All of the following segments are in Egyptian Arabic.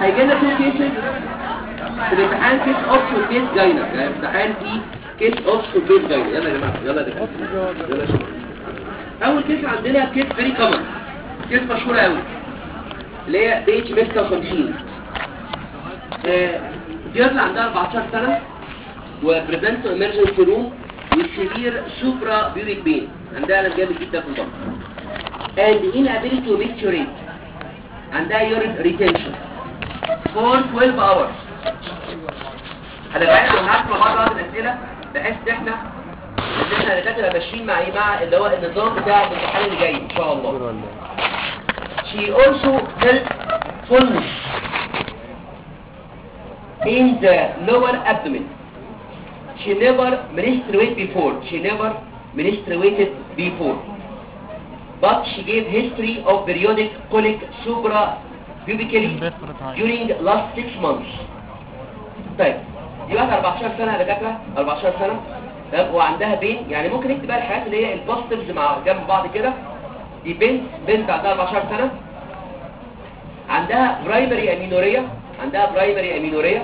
هيجي لنا تو كيسز في الامتحان كيس اوبس وكيس جاينا يعني الامتحان فيه كيس اوبس وكيس جاينا يلا يا جماعه يلا يا دكتور يلا يا شباب اول كيس عندنا كيس فيري كومن كيس مشهوره قوي اللي هي بيج 150 آه، دي واحده عندها 14 سنه وبريفنت امرجنسي روم وسيفير سوبرا بيوريك بين عندها الم جامد جدا في الضغط and inability to micturate عندها urine retention for 12 hours انا بعد هنعرف مع بعض بعض الاسئله بحيث ان احنا ان احنا دكاتره ماشيين مع ايه مع اللي هو النظام بتاع الامتحان اللي جاي ان شاء الله she also felt fullness in the lower abdomen she never menstruated before she never menstruated before but she gave history of periodic colic supra pubically during last six months طيب دي واحدة 14 سنة يا دكاترة 14 سنة تمام وعندها بين يعني ممكن نكتب بقى الحاجات اللي هي البوزيتيفز مع جنب بعض كده دي بنت بنت عندها 14 سنة عندها برايمري امينوريا عندها برايمري امينوريا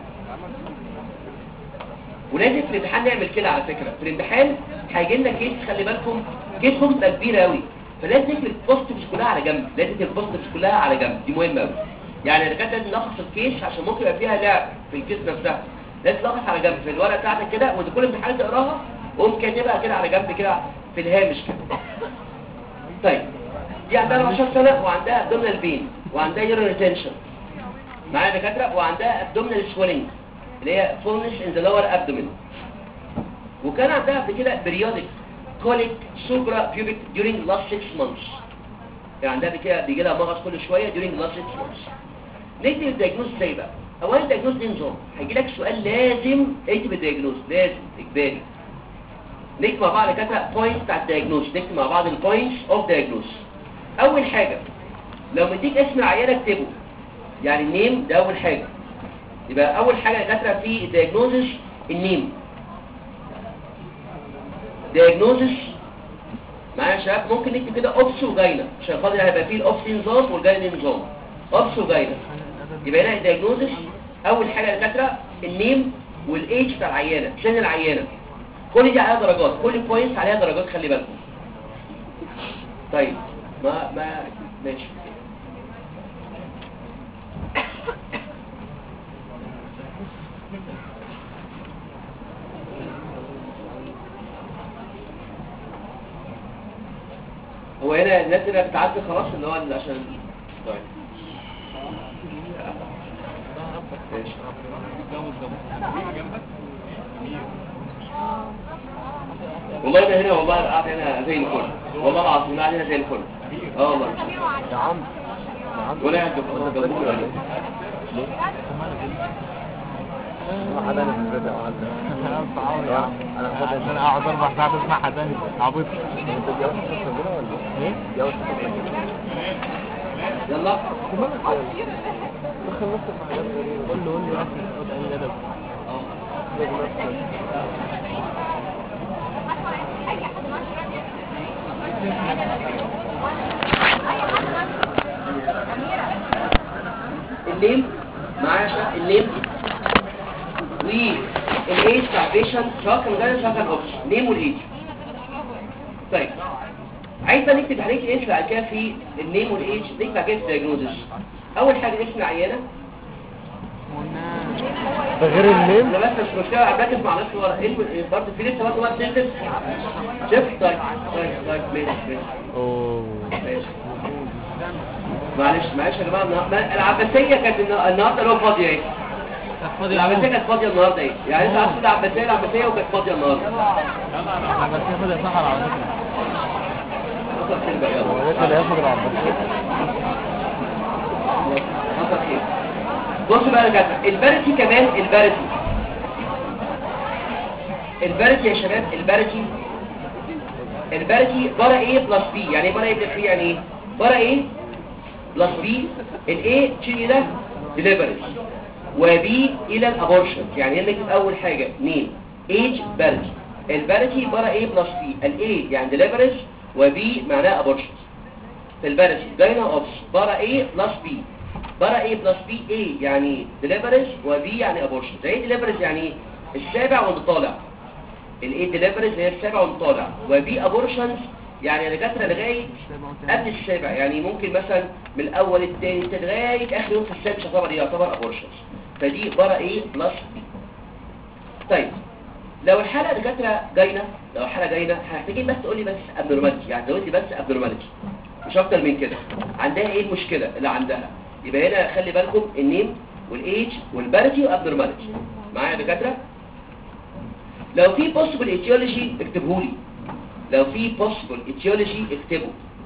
ولازم في الامتحان نعمل كده على فكرة في الامتحان هيجي لنا كيس خلي بالكم كيس ممكن تبقى كبيرة قوي فلازم نكتب البوزيتيفز كلها على جنب لازم نكتب البوزيتيفز كلها على جنب دي مهمة قوي يعني انا كانت لازم نلخص الكيس عشان ممكن يبقى فيها لعب في الكيس نفسها لازم تلخص على جنب في الورقه بتاعتك كده وانت كل امتحان تقراها قوم كاتبها كده على جنب كده في الهامش كده طيب دي عندها 14 سنه وعندها ابدومينال بين وعندها يورين ريتنشن معايا دكاتره وعندها ابدومينال سويلنج اللي هي فولنس ان ذا لور ابدومين وكان عندها قبل كده بريودك كوليك سوبرا بيوبيك during last 6 months يعني عندها كده بيجي لها مغص كل شويه during last 6 months نكتب الدياجنوز ازاي بقى اولا الدياجنوز دي نظام هيجي لك سؤال لازم اكتب الدياجنوز لازم اجباري نكتب مع بعض كده بوينتس بتاع الدياجنوز نكتب مع بعض البوينتس اوف دياجنوز اول حاجه لو مديك اسم العيان اكتبه يعني النيم ده اول حاجه يبقى اول حاجه يا دكاتره في الدياجنوزس النيم دياجنوزس معايا يا شباب ممكن نكتب كده اوبس وجاينا عشان خاطر هيبقى فيه الاوبس نظام والجاينا نظام اوبس وجاينا يبقى هنا الدياجنوزس اول حاجه يا دكاتره النيم والايدج بتاع العيانه سن العيانه كل دي عليها درجات كل بوينتس عليها درجات خلي بالكم طيب ما ما ماشي هو هنا الناس اللي بتعدي خلاص اللي هو اللي عشان طيب ماشي والله انا هنا والله قاعد هنا زي الفل والله العظيم قاعد هنا زي الفل اه والله يا عم ولا قاعد جنب- جنبكم ولا إيه؟ واحد انا في البيت يا معلم انا هاخد عشان اقعد اربع ساعات اسمعها تاني عبيط انت دي اول صفحه كده ولا ايه؟ دي اول صفحه كده يلا دخل نفسك في حاجات غريبه قول له قول له يا اخي خد اي ادب اه دخل نفسك الليل معايا شا- الليل والايج بتاع البيشنت سواء كان جاي سواء كان اوبشن نيم والايج طيب عايز بقى نكتب عليك ايش بعد كده في النيم والايج نكتب بعد كده في الدياجنوزس اول حاجه اسم العيانه ده غير النيم انا بس مش مشكله بركز مع نفسي ورا اسم برضه في لسه برضه وقت تكتب شوف طيب طيب طيب ماشي ماشي اوه ماشي معلش معلش يا جماعه النهار- ما- العباسيه كانت النا- النهارده لو فاضيه اهي العباسيه كانت فاضيه النهارده اهي يعني انت عارف العباسيه العباسيه وكانت فاضيه النهارده بس ياخد يا صحر على فكره حصل خير بقى يلا هو ده اللي ياخد العباسيه حصل خير بص بقى يا جدع البارتي كمان البارتي البارتي يا شباب البارتي البارتي بارا ايه بلس بي يعني ايه بارا ايه بلس بي يعني ايه بارا ايه بلس بي الايه تشيل الى ديليفري وبي الى الابورشن يعني هنا نكتب اول حاجه نيم ايج بارتي البارتي بارا ايه بلس بي الايه يعني ديليفري وبي معناها ابورشن في البارتي جاينا اوبس بارا ايه بلس بي برا A بلس B A يعني ديليفرج و B يعني ابورشن زي ايه ديليفرج يعني إيه؟ السابع وانت طالع الايه ديليفرج هي السابع وانت طالع و B ابورشنز يعني دكاتره لغايه قبل السابع يعني ممكن مثلا من الاول الثاني لغايه اخر يوم في السابع مش يعتبر ايه يعتبر ابورشنز فدي برا A بلس B طيب لو الحالة دكاترة جاينة لو الحالة جاينة هنحتاجين بس تقول لي بس ابنورماليتي يعني زود لي بس ابنورماليتي مش اكتر من كده عندها ايه المشكلة اللي عندها يبقى هنا خلي بالكم النيم والايج والبارتي وابنورماليتي معايا يا دكاترة لو في possible etiology اكتبه لي لو في possible etiology اكتبه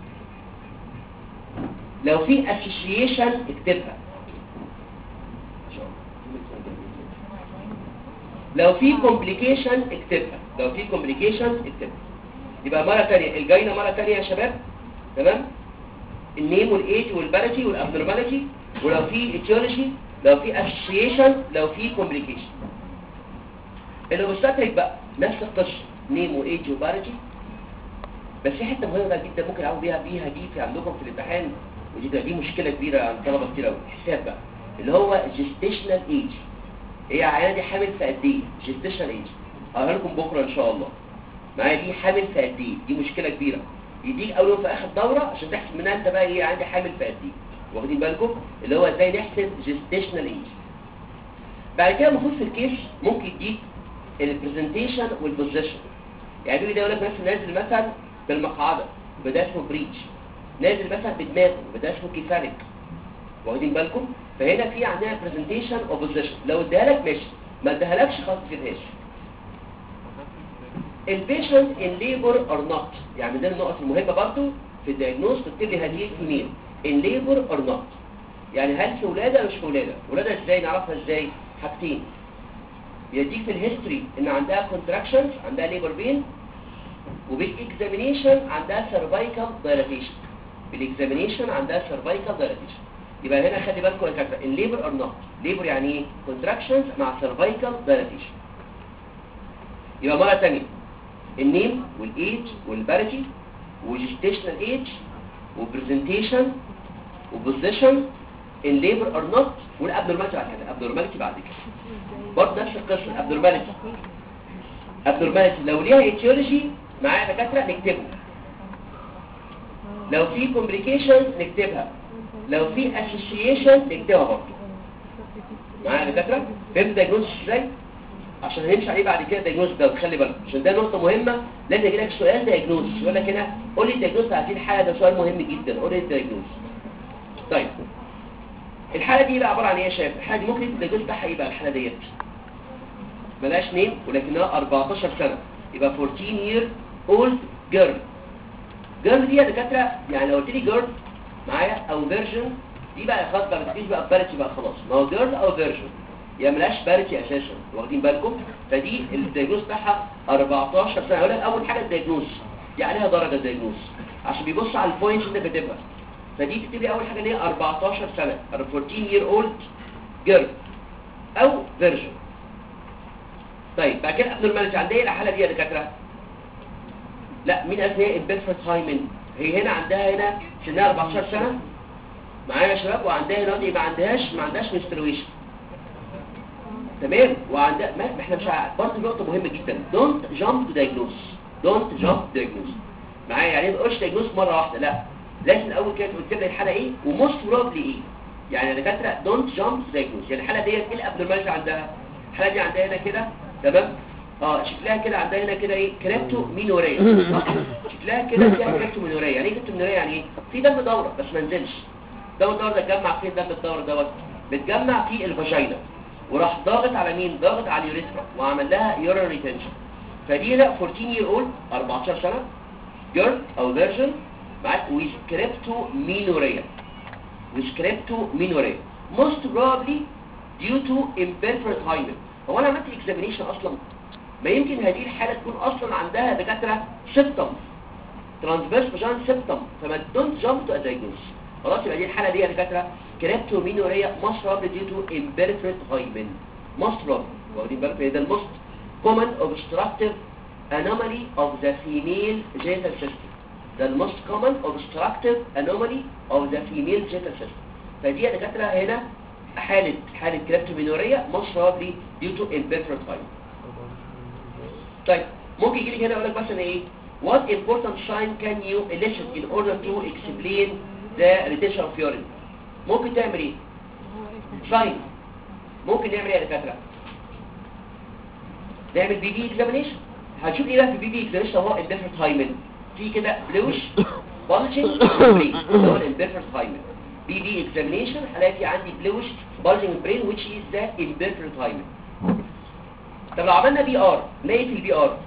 لو في association اكتبها لو في كومبليكيشن اكتبها لو في كومبليكيشن اكتبها يبقى مرة تانية الجاينة مرة تانية يا شباب تمام النيم والايج والبارتي والابنورماليتي ولو في ايتيولوجي لو في اسوشيشن لو في كومبليكيشن الاوبستاتريك بقى نفس القصه نيم وايج وبارتي بس في حته مهمه جدا ممكن اعمل بيها بيها دي في عندكم في الامتحان ودي ده- دي مشكله كبيره عند طلبه كتير قوي حساب بقى اللي هو جيستيشنال ايج هي عيانه دي حامل في قد ايه جيستيشنال ايج هقولها لكم بكره ان شاء الله معايا دي حامل في قد ايه دي مشكله كبيره يديك اول يوم في اخر دوره عشان تحسب منها انت بقى ايه عندي حامل في قد ايه واخدين بالكم اللي هو ازاي نحسب جيستيشنال ايج بعد كده المفروض في الكيس ممكن يديك البرزنتيشن والبوزيشن يعني بيجي ده يقول لك مثلا نازل مثلا بالمقعده وده اسمه بريتش نازل مثلا بدماغه وده اسمه كيفاليك واخدين بالكم فهنا في عندنا برزنتيشن وبوزيشن لو اديها لك ماشي ما اديهالكش خلاص ما تجيبهاش البيشنت ان ليبر اور نوت يعني من ضمن النقط المهمه برضو في الدايجنوز تكتب لي هذه الكمين ان ليبر اور نوت يعني هل في ولاده ولا مش في ولاده ولاده ازاي نعرفها ازاي حاجتين يديك في الهيستوري ان عندها كونتراكشنز عندها ليبر بين وبالاكزامينيشن عندها سيرفايكال دايلاتيشن بالاكزامينيشن عندها سيرفايكال دايلاتيشن يبقى هنا خلي بالكم يا كابتن الليبر اور نوت ليبر يعني ايه كونتراكشنز مع سيرفايكال دايلاتيشن يبقى مره ثانيه النيم والايج والبارتي وجيستيشنال ايج وبرزنتيشن وبوزيشن ان ليبر اور نوت والابنورماليتي بعد كده ابنورماليتي بعد كده برضه نفس القصه الابنورماليتي ابنورماليتي لو ليها ايتيولوجي معايا دكاتره نكتبه لو في كومبليكيشن نكتبها لو في اسوسيشن نكتبها برضه معايا دكاتره فهمت دايجنوز ازاي عشان هنمشي عليه بعد كده دايجنوز ده خلي بالك عشان ده نقطه مهمه لازم يجي لك سؤال دايجنوز يقول لك هنا قول لي الدايجنوز بتاع هذه الحاله ده سؤال مهم جدا قول لي الدايجنوز طيب الحاله دي بقى عباره عن ايه يا شباب الحاله دي ممكن الدايجنوز بتاعها ايه بقى الحاله ديت بلاش نيم ولكنها 14 سنه يبقى 14 year old girl جيرل دي يا دكاتره يعني لو قلت لي جيرل معايا او فيرجن دي بقى خلاص بقى ما تجيش بقى بارتي بقى خلاص ما هو جيرل او فيرجن يا ملاش بارتي اساسا واخدين بالكم فدي الدايجنوز بتاعها 14 سنه اقول لك اول حاجه الدايجنوز يعني عليها درجه الدايجنوز عشان بيبص على البوينتس اللي انت كاتبها فدي تكتب لي اول حاجه ان هي 14 سنه 14 year old girl او فيرجن طيب بعد كده ابنورماليتي عندها ايه الحاله دي يا دكاتره لا مين قال إن هي امبيرفكت هايمن هي هنا عندها هنا سنها 14 سنه معايا يا شباب وعندها هنا دي ما عندهاش ما عندهاش menstruation تمام وعندها ما ما احنا مش ع- برضه نقطه مهمه جدا دونت جامب تو دايجنوز دونت جامب تو دايجنوز معايا يعني ما تقولش دايجنوز مره واحده لا لازم الاول كده تكتب لي الحاله ايه وموست بروبلي ايه يعني يا دكاتره دونت جامب تو دايجنوز يعني الحاله ديت ايه الابنورماليتي عندها الحاله دي عندها هنا كده تمام اه شكلها كده عندها هنا كده ايه كريبتو مينوريا صح شكلها كده فيها كريبتو مينوريا يعني ايه كريبتو مينوريا يعني ايه في دم دوره بس ما نزلش دم الدوره ده اتجمع فين دم الدوره دوت بتجمع في الفاجينا وراح ضاغط على مين ضاغط على اليوريثرا وعمل لها يورين ريتنشن فدي هنا 14 year old 14 سنه جيرل او فيرجن معاك ويز كريبتو مينوريا with cryptominoria most probably due to imperfect hymen هو انا عملت examination اصلا ما يمكن هذه الحالة تكون اصلا عندها دكاترة symptom transverse vaginal symptom فما don't jump to a diagnosis خلاص يبقى دي الحالة دي يا دكاترة cryptominoria most probably due to imperfect hymen most probably واخدين بالكم هي ده ال most common obstructive anomaly of the female genital system ده ال most common obstructive anomaly of the female genital system فدي يا دكاتره هنا حاله حاله كريبتومينوريا most probably due to imperfect time طيب ممكن يجي لك هنا يقول لك مثلا ايه what important sign can you elicit in order to explain the retention of urine ممكن تعمل ايه sign ممكن نعمل ايه يا دكاتره نعمل بي بي اكزامينيشن هنشوف ايه بقى في بي بي اكزامينيشن هو الديفرنت هايمن في كده بلوش بولجنج برين هو الديفرنت هايمن بي بي اكزامينيشن هلاقي في عندي بلوش بولجنج برين which is the indifferent hymen طب لو عملنا بي ار نلاقي في البي ار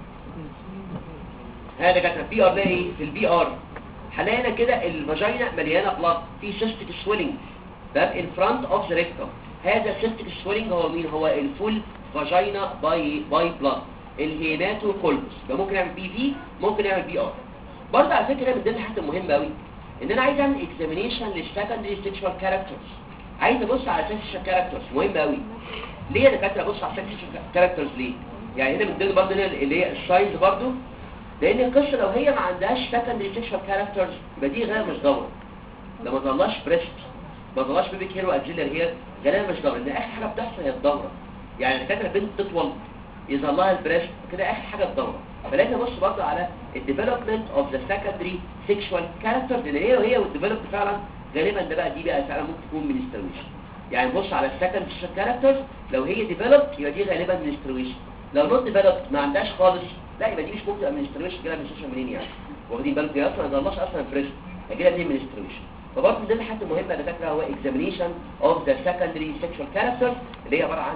هذا كانت بي ار نلاقي ايه في البي ار هلاقينا كده الفاجينا مليانه بلاد في سيستيك سويلنج ده ان فرونت اوف ذا ريكتم هذا السيستيك سويلنج هو مين هو الفول فاجينا باي باي بلاد الهيماتو كولبس ده ممكن نعمل بي في ممكن نعمل بي ار برضه على فكره من ضمن الحاجات المهمه قوي ان انا عايز اعمل اكزامينيشن للسكندري سيكشوال كاركترز عايز ابص على سيكشوال كاركترز مهم قوي ليه يا دكاتره ابص على سيكشوال كاركترز ليه يعني هنا من ضمن برضه هنا اللي هي الساينز برضه لان القصه لو هي ما عندهاش سكندري سيكشوال كاركترز يبقى دي غير مش دوره لو ما طلعش بريست ما طلعش بيبي هير واكزيلر هير غالبا مش دوره لان اخر حاجه بتحصل هي الدوره يعني الدكاتره بنت تطول يظهر لها البريست كده اخر حاجه الدوره فلازم ابص برضه على الديفلوبمنت اوف ذا سكندري سيكشوال كاركترز اللي هي وهي والديفلوبمنت فعلا غالبا ده بقى دي بقى فعلا ممكن تكون منسترويشن يعني بص على السكند سيكشوال كاركترز لو هي ديفلوبد يبقى دي غالبا منسترويشن لو نوت ديفلوبد ما عندهاش خالص لا يبقى دي مش ممكن تبقى منسترويشن كده منسترويشن منين يعني واخدين بالكم هي اصلا ما ظهرلاش اصلا بريست هيجي منين منسترويشن فبرضه ده الحاجه المهمه يا دكاتره هو اكزامينيشن اوف ذا سكندري سيكشوال كاركترز اللي هي عباره عن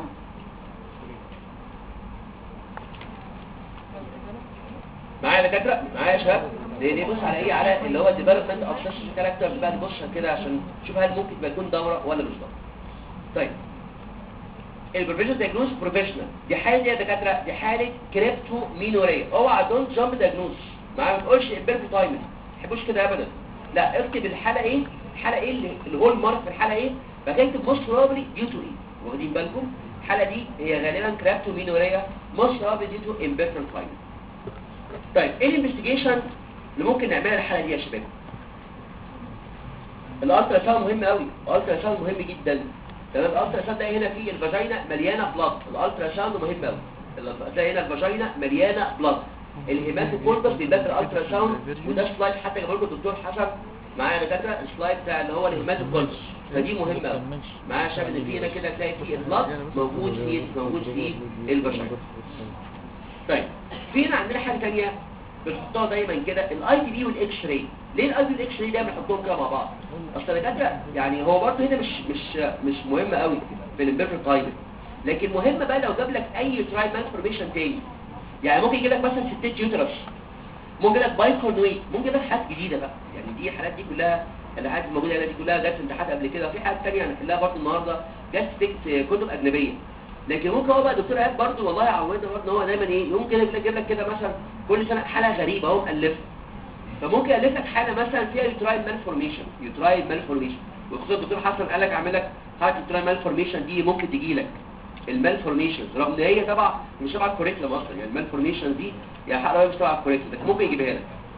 معايا يا دكاتره معايا يا شباب دي دي بص على ايه على اللي هو ديفلوبمنت اوف سيكشوال كاركترز بقى نبص كده عشان نشوف هل ممكن تبقى تكون دوره ولا مش دوره طيب البروفيشنال دياجنوز بروفيشنال دي حاله دي يا دكاتره دي حاله كريبتو مينوريا اوعى دونت جامب دياجنوز معايا ما تقولش امبيرفكت تايمنج ما تحبوش كده ابدا لا اكتب الحاله ايه الحاله ايه اللي الهول مارك في الحاله ايه بعد كده اكتب موست بروبلي ديو تو ايه واخدين بالكم الحاله دي هي غالبا كريبتو مينوريا موست بروبلي ديو تو امبيرفكت تايمنج طيب ايه الانفستيجيشن اللي ممكن نعملها الحاله دي يا شباب الالترا ساوند مهم قوي الالترا ساوند مهم جدا تمام الالترا ساوند ده هنا في الفاجينا مليانه بلاد الالترا ساوند مهم قوي تلاقي هنا الفاجينا مليانه بلاد الهيماتوكوربس بيبقى الالترا ساوند وده سلايد حتى جابه لكم الدكتور حسن معايا دكاتره السلايد بتاع اللي هو الهيماتوكوربس فدي مهمه قوي معايا شاب ان في هنا كده تلاقي في البلاد موجود في موجود في الفاجينا طيب في هنا عندنا حاجه ثانيه بنحطها دايما كده الاي دي بي والاكس راي ليه الاي دي والاكس راي دايما بنحطهم كده مع بعض اصل الدكاتره يعني هو برضه هنا مش مش مش مهم قوي في الامبيرفكت تايمنج لكن مهم بقى لو جاب لك اي تراي مالفورميشن تاني يعني ممكن يجي لك مثلا ستيت يوترس ممكن يجي لك بايكورنويت ممكن يجي لك حاجات جديده بقى يعني دي الحالات دي كلها الحاجات الموجوده هنا دي كلها جت في امتحانات قبل كده في حاجات ثانيه هنحلها برضه النهارده جت في كتب اجنبيه لكن ممكن هو بقى دكتور ايهاب برضه والله يعودنا برضه ان هو دايما ايه يمكن يجيب لك كده مثلا كل سنه حاله غريبه اهو مؤلفها فممكن يالف لك حاله مثلا فيها يوترايل مالفورميشن يوترايل مالفورميشن وخصوصا الدكتور حسن قال لك اعمل لك هات يوترايل مالفورميشن دي ممكن تجي لك المالفورميشن رغم ان هي تبع مش تبع الكوريكلم اصلا يعني المالفورميشن دي يعني حق مش تبع الكوريكلم لكن ممكن يجيبها لك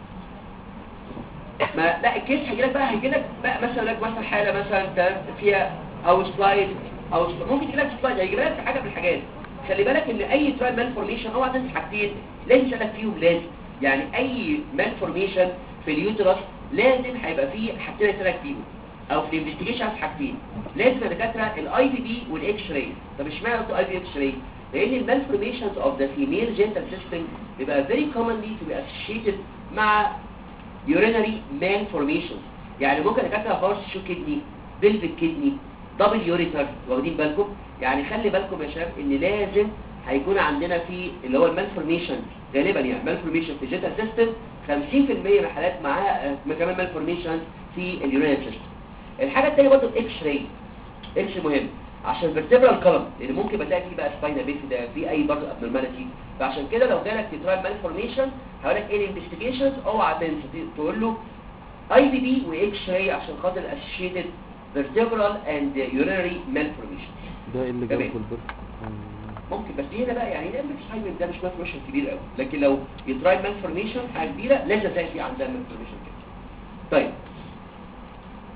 ما لا الكيس هيجي لك بقى هيجي لك بقى مثلا لك مثلا حاله مثلا فيها او سلايد او ممكن يجي لك سلايد هيجيب لك حاجه من الحاجات خلي بالك ان اي ترايل مالفورميشن اوعى تنسى حاجتين لازم يسالك فيهم لازم يعني اي مالفورميشن في اليوترس لازم هيبقى فيه حاجتين يسالك فيهم او في الانفستيجيشن حاجتين لازم يا دكاتره الاي بي بي والاكس راي طب اشمعنى قلت اي بي اكس راي لان المالفورميشنز اوف ذا فيميل جينتال سيستم بيبقى فيري كومنلي تو بي اسوشيتد مع urinary malformations يعني ممكن دكاتره هورس شو كدني بلفيك كدني دبل يوريتر واخدين بالكم يعني خلي بالكم يا شباب ان لازم هيكون عندنا في اللي هو المالفورميشن غالبا يعني مالفورميشن في الجيتال سيستم 50% من الحالات معاها كمان مالفورميشن في اليورينال سيستم الحاجه الثانيه برضه الاكس راي اكس مهم عشان فيرتبرال كولم لان ممكن بتلاقي فيه بقى سباينا بيفيدا في اي برضه ابنورماليتي فعشان كده لو جالك ترايل مالفورميشن هقول لك ايه الانفستيجيشنز اوعى تنسى تقول له اي بي بي واكس راي عشان خاطر الاسوشيتد فيرتبرال اند يورينري مالفورميشن ده اللي تمام. جاب البرك ممكن بس هنا بقى يعني ده مش حاجه ده مش مالفورميشن كبير قوي لكن لو يتراي مالفورميشن حاجه كبيره لازم تلاقي في عندها مالفورميشن كده طيب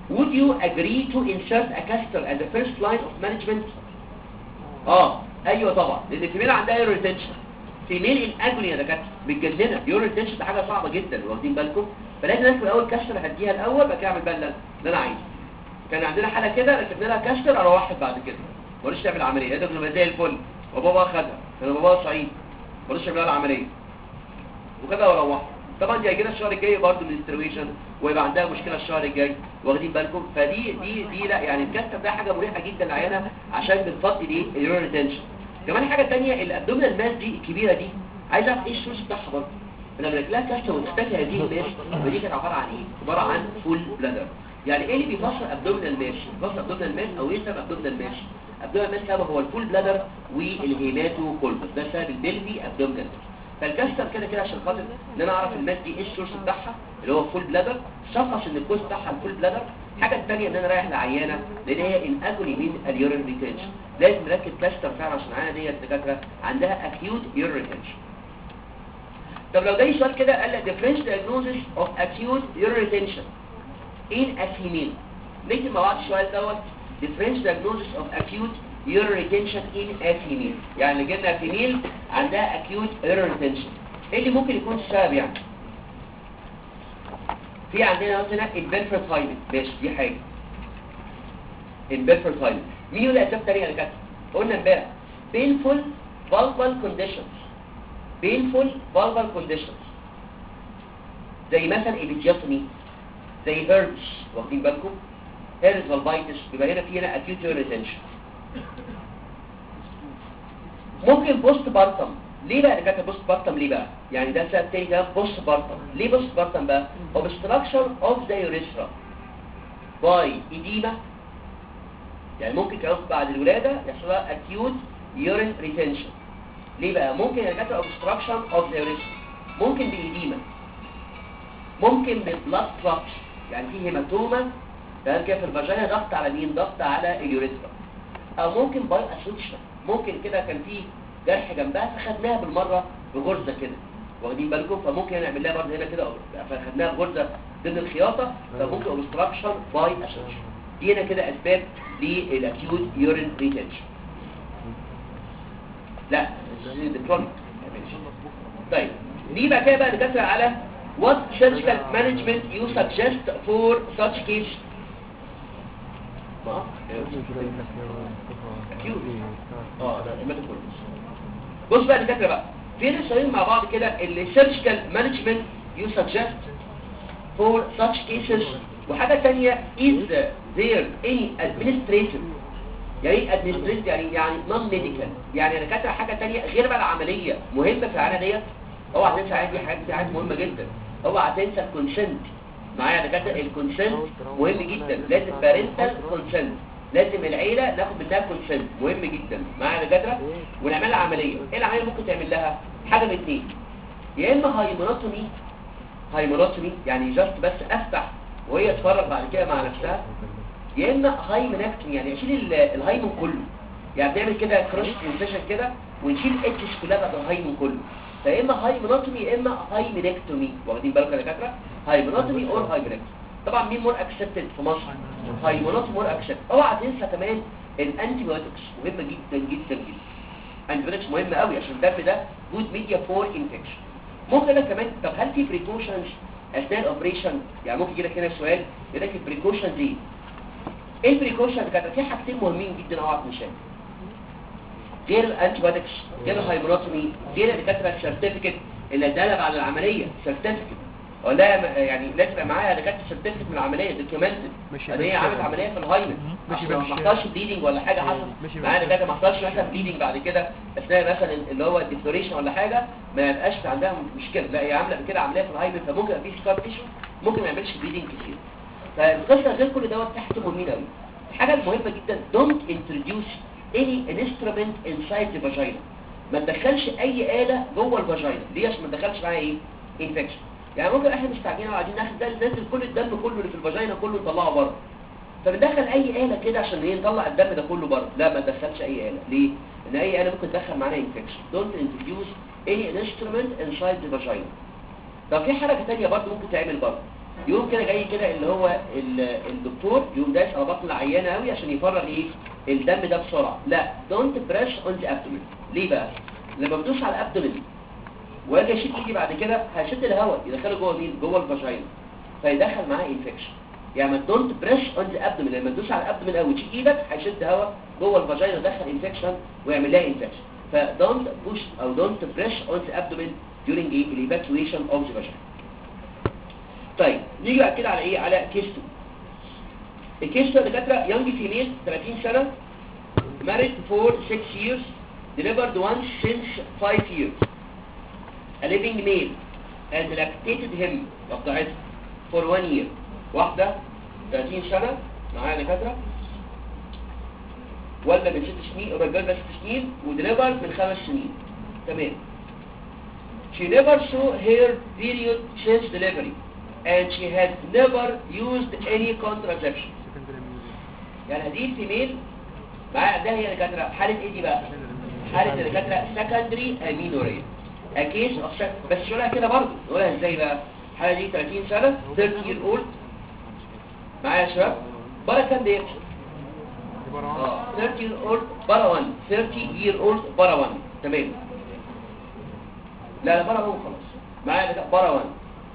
would you agree to insert a caster as the first line of management اه ايوه طبعا لان الفيميل عندها يورو ريتنشن فيميل الاجولي يا دكاتره متجننه يورو ريتنشن ده حاجه صعبه جدا واخدين بالكم فلازم ندخل الاول كاستر هديها الاول بعد كده اعمل بقى اللي اللي انا عايزه كان عندنا حاله كده ركبنا لها كاستر اروحت بعد كده ما رضيتش تعمل عمليه هي تبقى زي الفل وبابا خدها كان بابا صعيد ما رضيتش تعمل لها العمليه وكده وروحت طبعا دي هيجينا الشهر الجاي برضه من الاسترويشن ويبقى عندها مشكله الشهر الجاي واخدين بالكم فدي دي دي لا يعني الكاستر ده حاجه مريحه جدا للعيانه عشان بتفضي الايه اليورين ريتنشن كمان حاجه ثانيه الابدومينال ماس دي الكبيره دي عايز اعرف ايه السورس بتاعها برضه لما رجلها كاستر وتختفي هذه الماس ودي كانت عباره عن ايه عباره عن فول بلادر يعني ايه اللي بيفسر ابدومينال ماس بيفسر ابدومينال ماس او ايه سبب ابدومينال ماس ابدومينال ماس سبب هو الفول بلادر والهيماتو كولبس ده سبب البلفي ابدومينال فالكاستر كده كده عشان خاطر ان انا اعرف الماس دي ايه السورس بتاعها اللي هو فول بلادر شخص ان الكوز بتاعها الفول بلادر الحاجه الثانيه ان انا رايح لعيانه لان هي ان اجولي من اليورين ريتنشن لازم نركب كاستر فعلا عشان العيانه ديت دكاتره عندها اكيوت يورين ريتنشن طب لو جاي سؤال كده قال لك differential diagnosis of acute urine retention in a female نكتب مع بعض السؤال دوت differential diagnosis of acute urine retention in a female يعني جبنا فيميل عندها acute urine retention ايه اللي ممكن يكون السبب يعني في عندنا مثلا البنفرتايمن ماشي دي حاجه البنفرتايمن مين يقول اسباب تانية اللي كانت قلنا امبارح painful vulval conditions painful vulval conditions زي مثلا الابيجيوتومي زي هيربس واخدين بالكم هيرز فالفايتس يبقى هنا في هنا acute urine retention ممكن بوست بارتم ليه بقى كانت بوست بارتم ليه بقى يعني ده سبب تاني ده بوست بارتم ليه بوست بارتم بقى obstruction of the urethra by edema يعني ممكن كمان بعد الولاده يحصل لها acute urine retention ليه بقى ممكن يا دكاتره obstruction of the urethra ممكن بإديمة ممكن ببلاد كلوتس يعني في هيماتوما تمام كده في الفاجينا ضغط على مين ضغط على اليوريثرا او ممكن باي اسوتشن ممكن كده كان في جرح جنبها فخدناها بالمره بغرزه كده واخدين بالكم فممكن نعمل لها برضه هنا كده فخدناها بغرزه ضمن الخياطه فممكن اوبستراكشن باي اسوتشن دي هنا كده اسباب للاكيوت يورين ريتنشن لا الكترونيك طيب دي بقى كده بقى نكسر على what surgical management you suggest for such case ما اه ده هيماتوكولوس بص بقى نكسر بقى فين السؤالين مع بعض كده اللي surgical management you suggest for such cases وحاجة تانية is there any administrative يعني ايه administrative يعني يعني non medical يعني انا كاتب حاجة تانية غير بقى العملية مهمة في العالة ديت اوعى تنسى عادي حاجات دي حاجات مهمة جدا اوعى تنسى الكونسنت معايا انا كاتب الكونسنت مهم جدا لازم بارنتال كونسنت لازم العيلة ناخد منها كونسنت مهم جدا معايا انا كاتب ونعملها عملية ايه العملية ممكن تعمل لها حاجة من اتنين يا اما هايمونوتومي هايمونوتومي يعني جاست بس افتح وهي تتفرج بعد كده مع نفسها يا اما هايمنكتومي يعني اشيل ال- الهايمون كله يعني بنعمل كده كروس كونسيشن كده ونشيل اتش كلها بعد الهايمون كله فيا اما هايمنوتومي يا اما هايمنكتومي واخدين بالكم يا دكاتره هايمنوتومي اور هايمنكتومي طبعا مين مور اكسبتد في مصر هايمنوتومي مور اكسبتد اوعى تنسى كمان الانتي بايوتكس مهمه جدا جدا جدا انتي بايوتكس مهمه قوي عشان الدم ده جود ميديا فور انفكشن ممكن لك كمان طب هل في بريكوشنز اثناء الاوبريشن يعني ممكن يجي لك هنا سؤال يقول لك البريكوشن دي ايه البريكوشن كانت في حاجتين مهمين جدا اوعى تنساهم غير الانتي بايوتكس غير الهايمونوتومي غير الدكاتره السيرتيفيكت اللي ادالك على العمليه سيرتيفيكت ولا يعني لازم يبقى معايا دكاتره سيرتيفيكت من العمليه دوكيومنتد مش- ان هي مش- عملت عمليه في الهايمن مش- عشان مش- ما حصلش بليدنج ولا حاجه حصل مش- معايا دكاتره ما حصلش مثلا بليدنج بعد كده اثناء مثلا اللي هو الديفلوريشن ولا حاجه ما يبقاش عندها مشكله لا هي عامله كده عمليه في الهايمن فممكن يبقى في سكار تيشو ممكن ما يعملش بليدنج كتير فالقصه غير كل دوت تحت مهمين قوي الحاجه المهمه جدا don't introduce any instrument inside the vagina ما تدخلش اي آلة جوه الفاجينا ليه عشان ما تدخلش معاها ايه انفكشن يعني ممكن احنا مستعجلين وعايزين ناخد ده ننزل كل الدم كله اللي في الفاجينا كله نطلعه بره فبندخل اي آلة كده عشان ايه نطلع الدم ده كله بره لا ما تدخلش اي آلة ليه ان اي آلة ممكن تدخل معانا انفكشن don't introduce any instrument inside the vagina طب في حركة تانية برضه ممكن تعمل برضه يقوم كده جاي كده اللي هو ال- الدكتور يقوم دايس على بطن العيانه قوي عشان يفرغ ايه الدم ده بسرعه لا دونت بريش اون ذا ابدومين ليه بقى لما بدوس على الابدومين واجي اشيل ايدي بعد كده هشد الهواء يدخله جوه مين جوه الفاجينا فيدخل معاه انفكشن يعني ما دونت بريش اون ذا ابدومين لما تدوس على الابدومين قوي تشيل ايدك هيشد هواء جوه الفاجينا يدخل انفكشن ويعمل لها انفكشن فدونت بوش او دونت بريش اون ذا ابدومين during ايه الايفاكويشن اوف ذا فاجينا طيب نيجي بقى كده على ايه على كيس 2 الكيس 2 دكاتره يونج فيميل 30 سنه married for 6 years delivered once since 5 years a living male and lactated him وضعته for 1 year واحده 30 سنه معايا دكاتره ولا من 6 سنين الرجال بس 6 سنين وديليفر من 5 سنين تمام She never saw her period since delivery and she had never used any contraception يعني هذه الفيميل معايا عندها هي دكاتره حاله ايه دي بقى حاله الدكاتره سكندري امينوريا a case of sec- بس شغلها كده برضه نقولها ازاي بقى الحاله دي 30 سنه 30 year old معايا يا شباب بره كام دقيقه اه 30 year old بره 1 30 year old بره 1 تمام لا لا بره 1 خلاص معايا دكاتره بره 1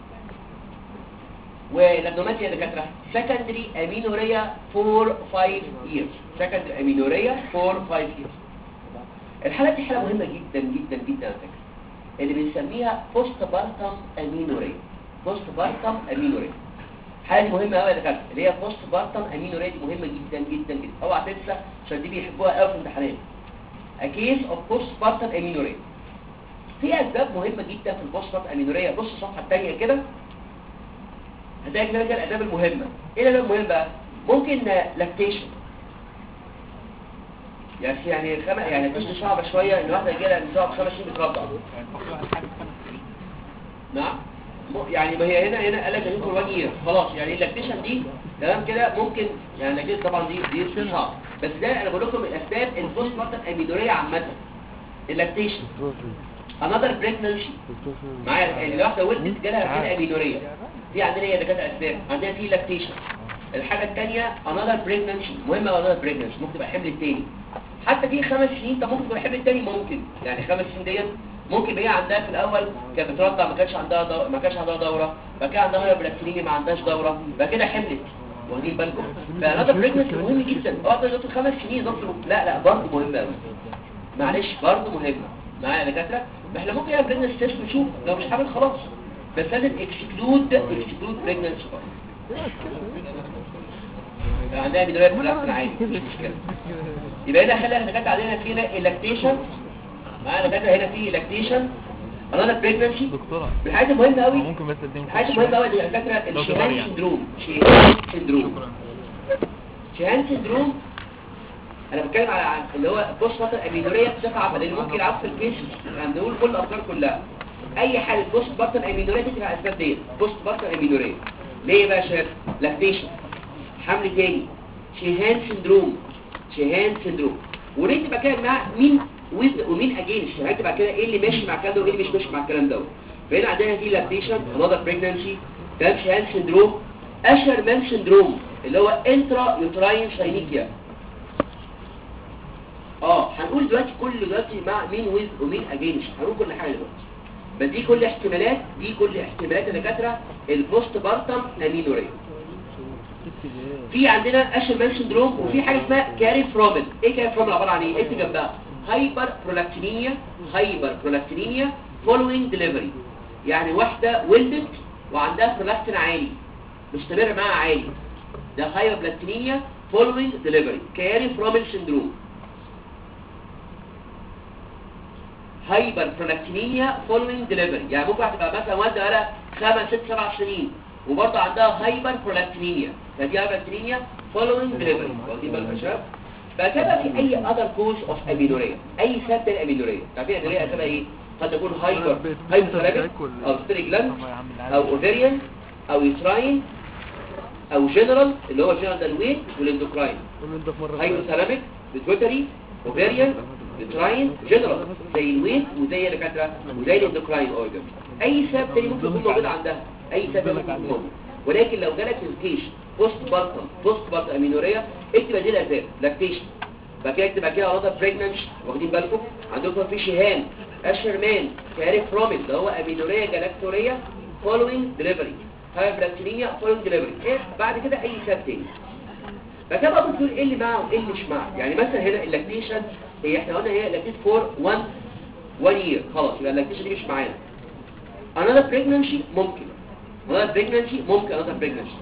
والابنومات يا دكاتره secondary amenorrhea for 5 years secondary amenorrhea for 5 years الحالة دي حالة مهمة جدا جدا جدا على فكرة اللي بنسميها post partum amenorrhea post partum amenorrhea الحالة دي مهمة قوي يا دكاتره اللي هي post partum amenorrhea دي مهمة جدا جدا جدا اوعى تنسى عشان دي بيحبوها قوي في الامتحانات a case of post partum amenorrhea في اسباب مهمة جدا في البوست partum amenorrhea بص الصفحة الثانية كده هتلاقي كده كده الاداب المهمه ايه الاداب المهم بقى ممكن لاكتيشن يعني يعني خم... يعني مش صعبه شويه ان واحده يجي لها نظام خمس سنين بترضع نعم م- يعني ما هي هنا هنا قال لك هتدخل 1 يير خلاص يعني اللاكتيشن دي تمام كده ممكن يعني اللاكتيشن طبعا دي دي صعب بس ده انا بقول لكم من الاسباب البوست مارتم اميدوريه عامه اللاكتيشن another pregnancy معايا يعني لو واحده ولدت جالها حاله اميدوريه دي عندنا هي دكاتره اسباب عندنا في لاكتيشن الحاجه الثانيه another pregnancy مهمه another pregnancy ممكن تبقى حمل الثاني حتى في خمس سنين طب ممكن تبقى حمل الثاني ممكن يعني خمس سنين ديت ممكن هي عندها في الاول كانت بترضع ما كانش عندها دو... ما كانش عندها دوره بعد كده عندها هايبرلاكتينيميا ما عندهاش دوره بعد كده حملت واخدين بالكم فانذر بريجنسي مهم جدا اه ده دكتور خمس سنين دكتور لا لا برضه مهم قوي معلش برضه مهمه معايا يا دكاتره ما احنا ممكن نعمل بريجنسي تيست ونشوف لو مش حامل خلاص بس لازم اكسكلود اكسكلود بريجنسي عندها بداية بلاكسن عادي مش مشكلة يبقى هنا خلي احنا كانت علينا فينا الاكتيشن معانا كده هنا في الاكتيشن انا بريجنسي دكتورة الحاجات المهمة قوي ممكن بس اديني الحاجات المهمة قوي اللي فاكرة لو الشيهان صغير يعني. سندروم شيهان سندروم شيهان سندروم انا بتكلم على عن- اللي هو بوست باتر امينوريا بصفه عامه لان ممكن يلعب في الكيس يعني نقول كل الافكار كلها اي حاله بوست باتر امينوريا دي تبقى الاسباب ديت بوست باتر امينوريا ليه بقى يا شباب لاكتيشن حمل تاني شيهان سندروم شيهان سندروم وليه تبقى كده مع مين ويز ومين اجينست يعني تبقى كده ايه اللي ماشي مع الكلام ده وايه اللي مش ماشي مع الكلام ده فهنا عندنا دي لاكتيشن انذر بريجنانسي ده شيهان سندروم اشهر مان سندروم اللي هو انترا يوتراين ساينيكيا اه هنقول دلوقتي كل دلوقتي مع مين ويز ومين اجينست هنقول كل حاجه دلوقتي بس دي كل احتمالات دي كل احتمالات الدكاتره البوست بارتم امينوريا في عندنا اشر مان سندروم وفي حاجه اسمها كاري فرومل ايه كاري فرومل عباره عن ايه اكتب جنبها هايبر برولاكتينيا هايبر برولاكتينيا فولوينج ديليفري يعني واحده ولدت وعندها برولاكتين عالي مستمر معاها عالي ده هايبر برولاكتينيا فولوينج ديليفري كاري فرومل سندروم هايبر برولاكتينيا فولوينج ديليفري يعني ممكن واحده تبقى مثلا والده بقالها خمس ست سبع سنين وبرضه عندها هايبر برولاكتينيا فدي هايبر برولاكتينيا فولوينج ديليفري واخدين بالكم يا شباب فكده في اي اذر كوز اوف امينوريا اي سبب الامينوريا تعرفين الامينوريا هتبقى ايه قد تكون هايبر هايبر ثلاجة او ستريك جلاند او اوفيريان او يوتراين او جنرال اللي هو جنرال ده الويت والاندوكراين هايبوثالاميك بيتوتري اوفيريان يوتراين جنرال زي الويت وزي الدكاتره وزي الاندوكراين اورجن اي سبب تاني ممكن يكون موجود عندها اي سبب ممكن يكون موجود ولكن لو جالك الكيش بوست بارتم بوست بارتم امينوريا اكتب دي الاسباب لاكتيشن بعد كده اكتب بعد كده على بريجننسي واخدين بالكم عندكم في شهان اشرمان كاري فروميت اللي هو امينوريا جلاكتوريا فولوينج ديليفري هايبلاكتينيا فولوينج ديليفري ايه بعد كده اي سبب تاني فكده بقى بتقول ايه اللي معه وايه اللي مش معه يعني مثلا هنا اللاكتيشن هي احنا قلنا هي لاكتيت فور 1 1 يير خلاص يبقى اللاكتيشن دي مش معانا another pregnancy ممكن another pregnancy ممكن another pregnancy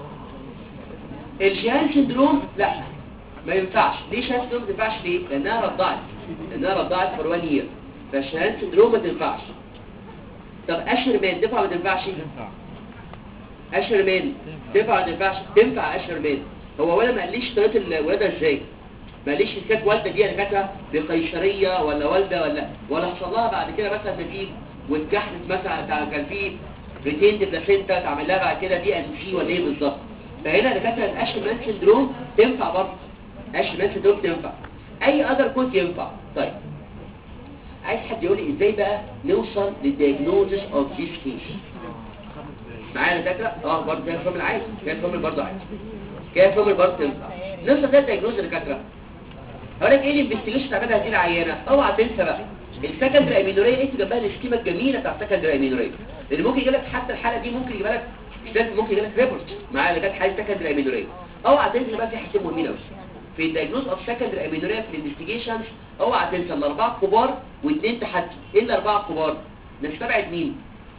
الشيهان سندروم لا ما ينفعش ليه شيهان سندروم ما تنفعش ليه لانها رضعت لانها رضعت فور 1 يير فالشيهان سندروم ما تنفعش طب اشهر مان تنفع ما تنفعش ينفع اشهر مان تنفع ما تنفعش تنفع اشهر مان هو ولا ما قاليش طريقه الولاده ازاي ما قاليش إذا كانت والده دي كانت بقيصريه ولا والده ولا ولا حصل لها بعد كده مثلا نزيف واتجحدت مثلا تع- كان في ريتيند بلاسينتا تعمل لها بعد كده دي ان سي ولا ايه بالظبط فهنا دكاتره الاشهر مان سندروم تنفع برضه اشهر مان سندروم تنفع اي اذر كود ينفع طيب عايز حد يقول لي ازاي بقى نوصل للدياجنوزس اوف ذيس كيس معايا دكاتره اه برضه كده فورمل عادي كده فورمل برضه عادي كده فورمل برضه تنفع نوصل ده الدياجنوز دكاتره هقول لك ايه الانفستيجيشن بتاعتها هذه العينه اوعى تنسى بقى السكندري امينوريه ايه جنبها السكيما الجميله بتاع السكندري امينوريه لان ممكن يجي لك حتى الحاله دي ممكن يجي لك مش لازم ممكن يجي لك ريبورت معايا اللي كانت حاله سكندري امينوريه اوعى تنسى بقى في حاجتين مهمين قوي في الدياجنوز اوف سكندري امينوريه في الانفستيجيشنز اوعى تنسى الاربعه كبار واثنين تحدي ايه الاربعه كبار نستبعد مين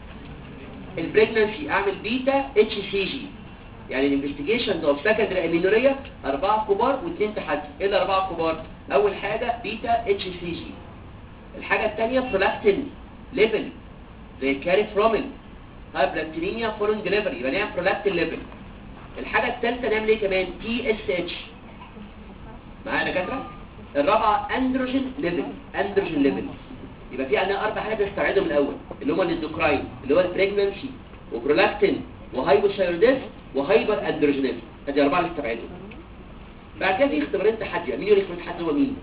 البريجنانسي اعمل بيتا اتش سي جي يعني الانفستيجيشنز اوف سكندري امينوريا اربعه كبار واثنين تحدي ايه الاربعه كبار اول حاجه بيتا اتش سي جي الحاجه الثانيه برولاكتين ليفل زي كاري فرومل هايبلاكتينيا فورين ديليفري يبقى نعمل برولاكتين ليفل الحاجه الثالثه نعمل ايه كمان تي اس اتش معايا يا دكاتره الرابعه اندروجين ليفل اندروجين ليفل يبقى في عندنا اربع حاجات نستبعدهم الاول اللي هم الاندوكراين اللي هو البريجننسي وبرولاكتين وهايبوثايروديز وهايبر اندروجينيز ادي اربعه نستبعدهم بعد كده في اختبارين تحدي مين يقول لك التحدي هو مين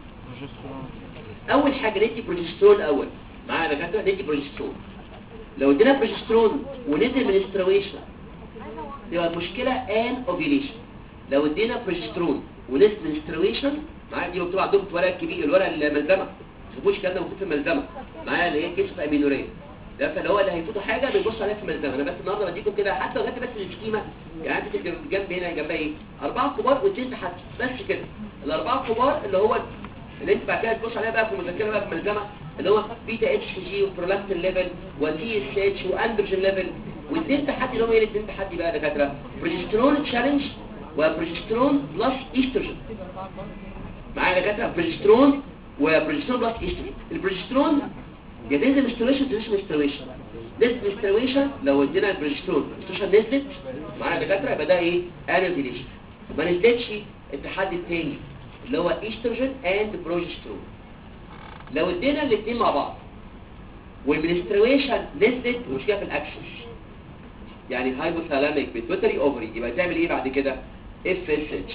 اول حاجه ندي بروجسترون الاول معايا يا دكاتره ندي بروجسترون لو ادينا بروجسترون ونزل من استرويشن يبقى المشكله ان اوفيليشن لو ادينا بروجسترون ونزل من استرويشن معايا دي مكتوب عندكم في الورقه الكبير الورقه الملزمه ما تشوفوش الكلام ده مكتوب في الملزمه معايا اللي هي كشف امينوريه ده فاللي هو اللي هيفوتوا حاجه بيبص عليها في الملزمه انا بس النهارده بديكم كده حتى لو جت بس السكيمه يعني انت تكتب جنب هنا جنبها ايه اربعه كبار واثنين تحت بس كده الاربعه كبار اللي هو اللي انت بعد كده تبص عليها بقى في المذكره بقى في الملزمه اللي هو بيتا اتش جي وبرولاكتين ليفل ودي اس اتش واندروجين ليفل واثنين تحدي اللي هم ايه الاثنين تحدي بقى يا دكاتره بروجسترون تشالنج وبروجسترون بلس ايستروجين معايا يا دكاتره بروجسترون وبروجسترون بلس ايستروجين البروجسترون يا تنزل استرويشن تنزل استرويشن نزل استرويشن لو ادينا البروجسترون استرويشن نزلت معايا يا دكاتره يبقى ده ايه انوفيليشن ما نزلتش التحدي الثاني اللي هو ايستروجين اند بروجسترون لو ادينا الاثنين مع بعض والمنسترويشن نزلت مشكله في الاكسس يعني هايبوثالاميك بيتوتري اوفري يبقى تعمل ايه بعد كده اف اس اتش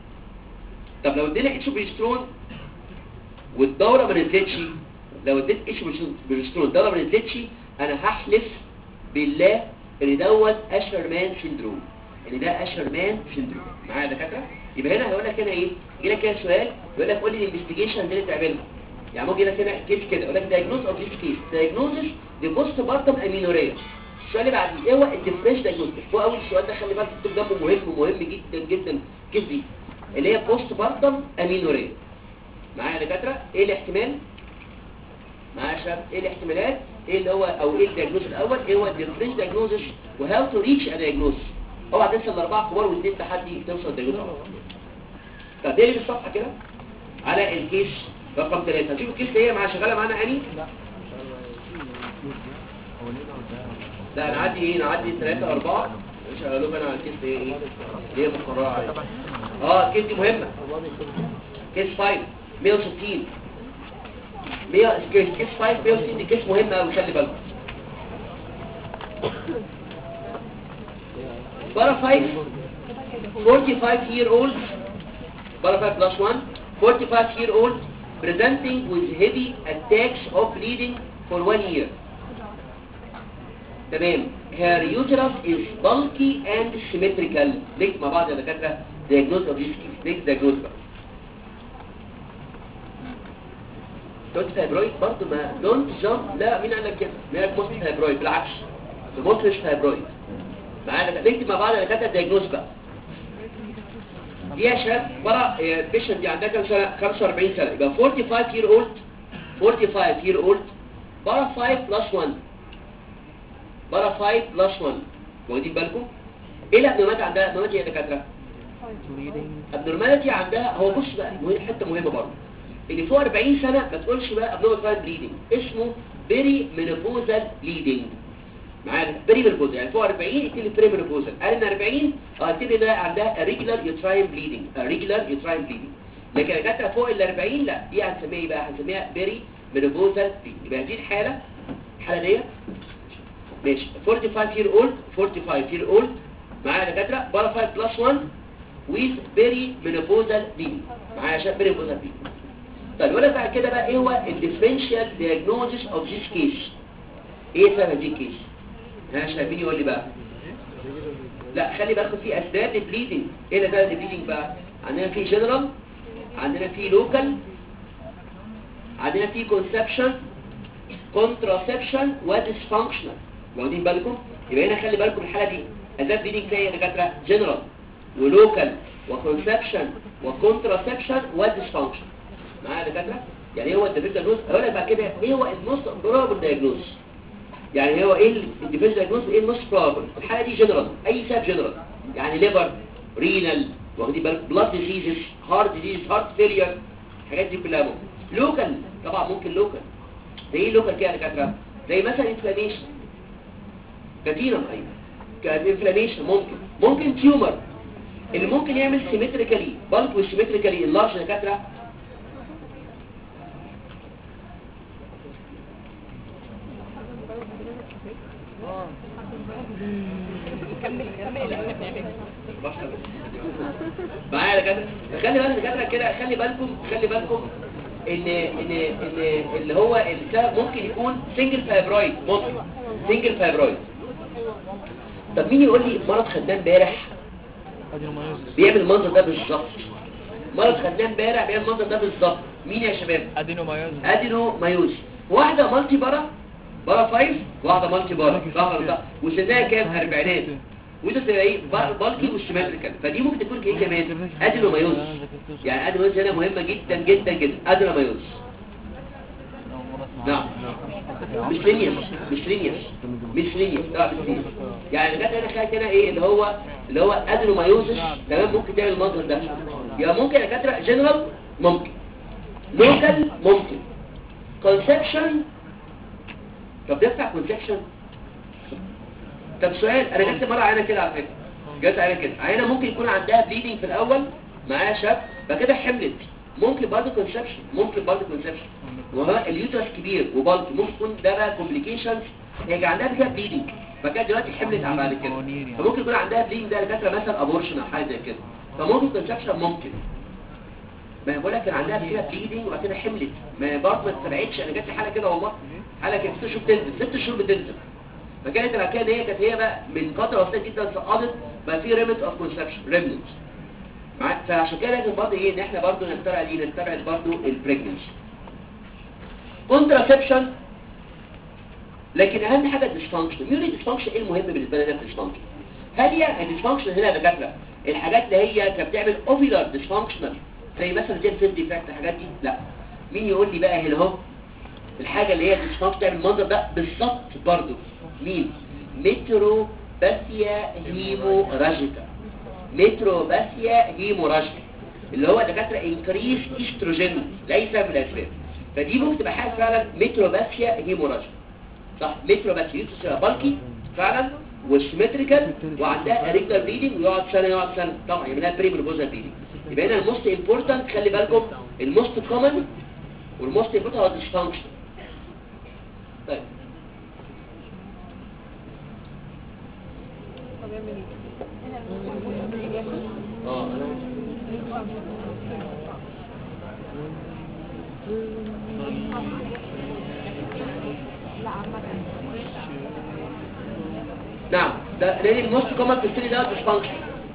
طب لو ادينا اتش بروجسترون والدوره ما نزلتش لو اديت اتش بروجسترون الدوره ما نزلتش انا هحلف بالله ان دوت اشرمان سيندروم ان ده اشرمان سيندروم معايا يا دكاتره يبقى هنا هيقول لك هنا ايه يجي لك هنا سؤال يقول لك قول لي الانفستيجيشن اللي تعملها يعني ممكن يجي لك هنا كيس كده يقول لك دايجنوز اوف ذيس كيس دايجنوزس لبوست بارتم امينوريا السؤال اللي بعد ايه هو الديفرنش دايجنوز هو اول سؤال ده خلي بالك مكتوب جنبه مهم مهم جدا جدا كيس دي اللي هي بوست بارتم امينوريا معايا يا دكاتره ايه الاحتمال معايا يا شباب ايه الاحتمالات ايه اللي هو او ايه الدياجنوز الاول ايه هو الديفرنش دايجنوزس وهاو تو ريتش ا دايجنوز اوعى تنسى الاربعه كبار واثنين تحدي توصل الدايجنوز طب ايه اللي في الصفحه كده على الكيس رقم 3 هنشوف الكيس هي مع شغاله معانا اني لا انا عندي ايه انا عندي 3 4 مش هقول لكم انا على الكيس ايه ايه اللي هي مقرره عليها اه الكيس دي مهمه كيس 5 160 100 كيس كيس 5 160 دي كيس مهمه قوي خلي بالكم بارا 5 45 year old بارا 5 plus 1 45 year old presenting with heavy attacks of bleeding for one year تمام her uterus is bulky and symmetrical ليك مع بعض يا دكاتره diagnose of this case next diagnose بقى دوت فايبرويد برضه ما دونت جامب لا مين قال لك كده مين قال موست فايبرويد بالعكس ده موست مش فايبرويد معانا نكتب مع بعض يا دكاتره دايجنوز بقى دي يا شباب ورا البيشنت دي عندها كام سنه 45 سنه يبقى 45 year old 45 year old بارا 5 بلس 1 بارا 5 بلس 1 واخدين بالكم ايه الابنورماليتي عندها الابنورماليتي يا دكاتره الابنورماليتي عندها هو بص بقى مهم حته مهمه برضه اللي فوق 40 سنه ما تقولش بقى abnormal بليدنج اسمه بيري مينوبوزال بليدنج معانا بيري مينوبوزال يعني فوق 40 اكتب بيري مينوبوزال اقل من 40 اه اكتب ده عندها ريجولار يوتراين بليدنج ريجولار يوتراين بليدنج لكن الدكاتره فوق ال 40 لا دي هنسميها ايه بقى هنسميها بيري مينوبوزال بليدنج يبقى دي الحاله الحاله ديت ماشي 45 year old 45 year old معايا دكاتره بارا 5 بلس 1 with بيري مينوبوزال bleeding معايا شاب بيري مينوبوزال bleeding طيب ولا بعد كده بقى ايه هو الديفرنشال diagnosis of this case ايه سبب دي كيس ها شايفين يقول لي بقى لا خلي بالكم في اسباب البليدنج ايه الاسباب البليدنج بقى عندنا في جنرال عندنا في لوكال عندنا في كونسبشن كونتراسبشن وديسفانكشنال واخدين بالكم يبقى هنا خلي بالكم الحاله دي اسباب بليدنج فيها يا دكاتره جنرال ولوكال وكونسبشن وكونتراسبشن وديسفانكشن معايا يا دكاتره يعني ايه هو الديفيجن دايجنوز هقول لك بعد كده ايه هو الموست بروبابل دايجنوز يعني هو ايه الديفيجن دايجنوز وايه الموست بروبابل الحاله دي جنرال اي سبب جنرال يعني ليفر رينال واخدين بالك بلاد ديزيزز هارت ديزيز هارت فيلير الحاجات دي كلها ممكن لوكال طبعا ممكن لوكال زي ايه لوكال كده يا دكاتره زي مثلا انفلاميشن كتيرا ايوه كانفلاميشن ممكن ممكن تيومر اللي ممكن يعمل سيمتريكالي بالك وسيمتريكالي اللارج دكاتره معايا يا دكاتره خلي بالك دكاتره كده خلي بالكم خلي بالكم ان ان ان اللي هو السبب ممكن يكون سنجل فايبرويد ممكن سنجل فايبرويد طب مين يقول لي مرض خدناه امبارح بيعمل المنظر ده بالظبط مرض خدناه امبارح بيعمل المنظر ده بالظبط مين يا شباب ادينومايوز ادينو مايوز واحده مالتي بارا بارا 5 واحده مالتي بارا ظهر ده وسنها كام اربعينات وده تبقى ايه بار- بالكي والسيمتريكال فدي ممكن تكون ايه كمان ادينو مايوز يعني ادينو مايوز هنا مهمه جدا جدا جدا ادينو مايوز نعم مش لينيس مش لينيس مش لينيس لا مش لينيس يعني جت هنا خدت هنا ايه اللي هو اللي هو ادينومايوزس تمام ممكن تعمل المنظر ده يبقى ممكن يا دكاتره جنرال ممكن لوكال ممكن كونسبشن طب ده بتاع كونسبشن طب سؤال انا جت مره عينه كده على فكره جت عينه كده عينه ممكن يكون عندها بليدنج في الاول معاها شاب بعد كده حملت ممكن برضه كونسبشن ممكن برضه كونسبشن وهو اليوترس كبير وبلط ممكن يكون ده بقى كومبليكيشنز هي كان عندها كده بليدنج فكانت دلوقتي حملت على بعد كده فممكن يكون عندها بليدنج ده دكاتره مثلا ابورشن او حاجه زي كده فممكن كونسبشن ممكن ما بقول لك كان عندها كده بليدنج وبعد كده حملت ما برضه ما اتسرعتش انا جات لي حاله كده والله حاله كانت ست شهور تنزل ست شهور بتنزل فكانت الحكايه دي هي كانت هي بقى من فتره بسيطه جدا سقطت بقى في ريمت اوف كونسبشن ريمنت فعشان كده لازم برضه ايه ان احنا برضه نستبعد ايه نستبعد برضه البريجنسي كونتراسبشن لكن اهم حاجه الديسفانكشن مين الديسفانكشن ايه المهم بالنسبه لنا الديسفانكشن هل هي الديسفانكشن هنا يا دكاتره الحاجات اللي هي كانت بتعمل اوفيلر ديسفانكشنال زي مثلا زي الفيس ديفكت الحاجات دي لا مين يقول لي بقى هنا اهو الحاجه اللي هي الديسفانكشن بتعمل المنظر ده بالظبط برضه مين متروباثيا هيموراجيكا متروباثيا هيموراجيكا اللي هو دكاتره انكريس استروجين لاي سبب من الاسباب فدي ممكن تبقى حاجه فعلا متروباثيا هيموراجيكا صح متروباثيا يوتس بالكي فعلا وسيمتريكال وعندها ريجلر بليدنج ويقعد سنه يقعد سنه طبعا يبقى لها بريمربوزال بليدنج يبقى هنا الموست امبورتنت خلي بالكم الموست كومن والموست امبورتنت هو الديسفانكشن طيب اه نعم ده لان الموست كومن في السن ده ديسفانكشن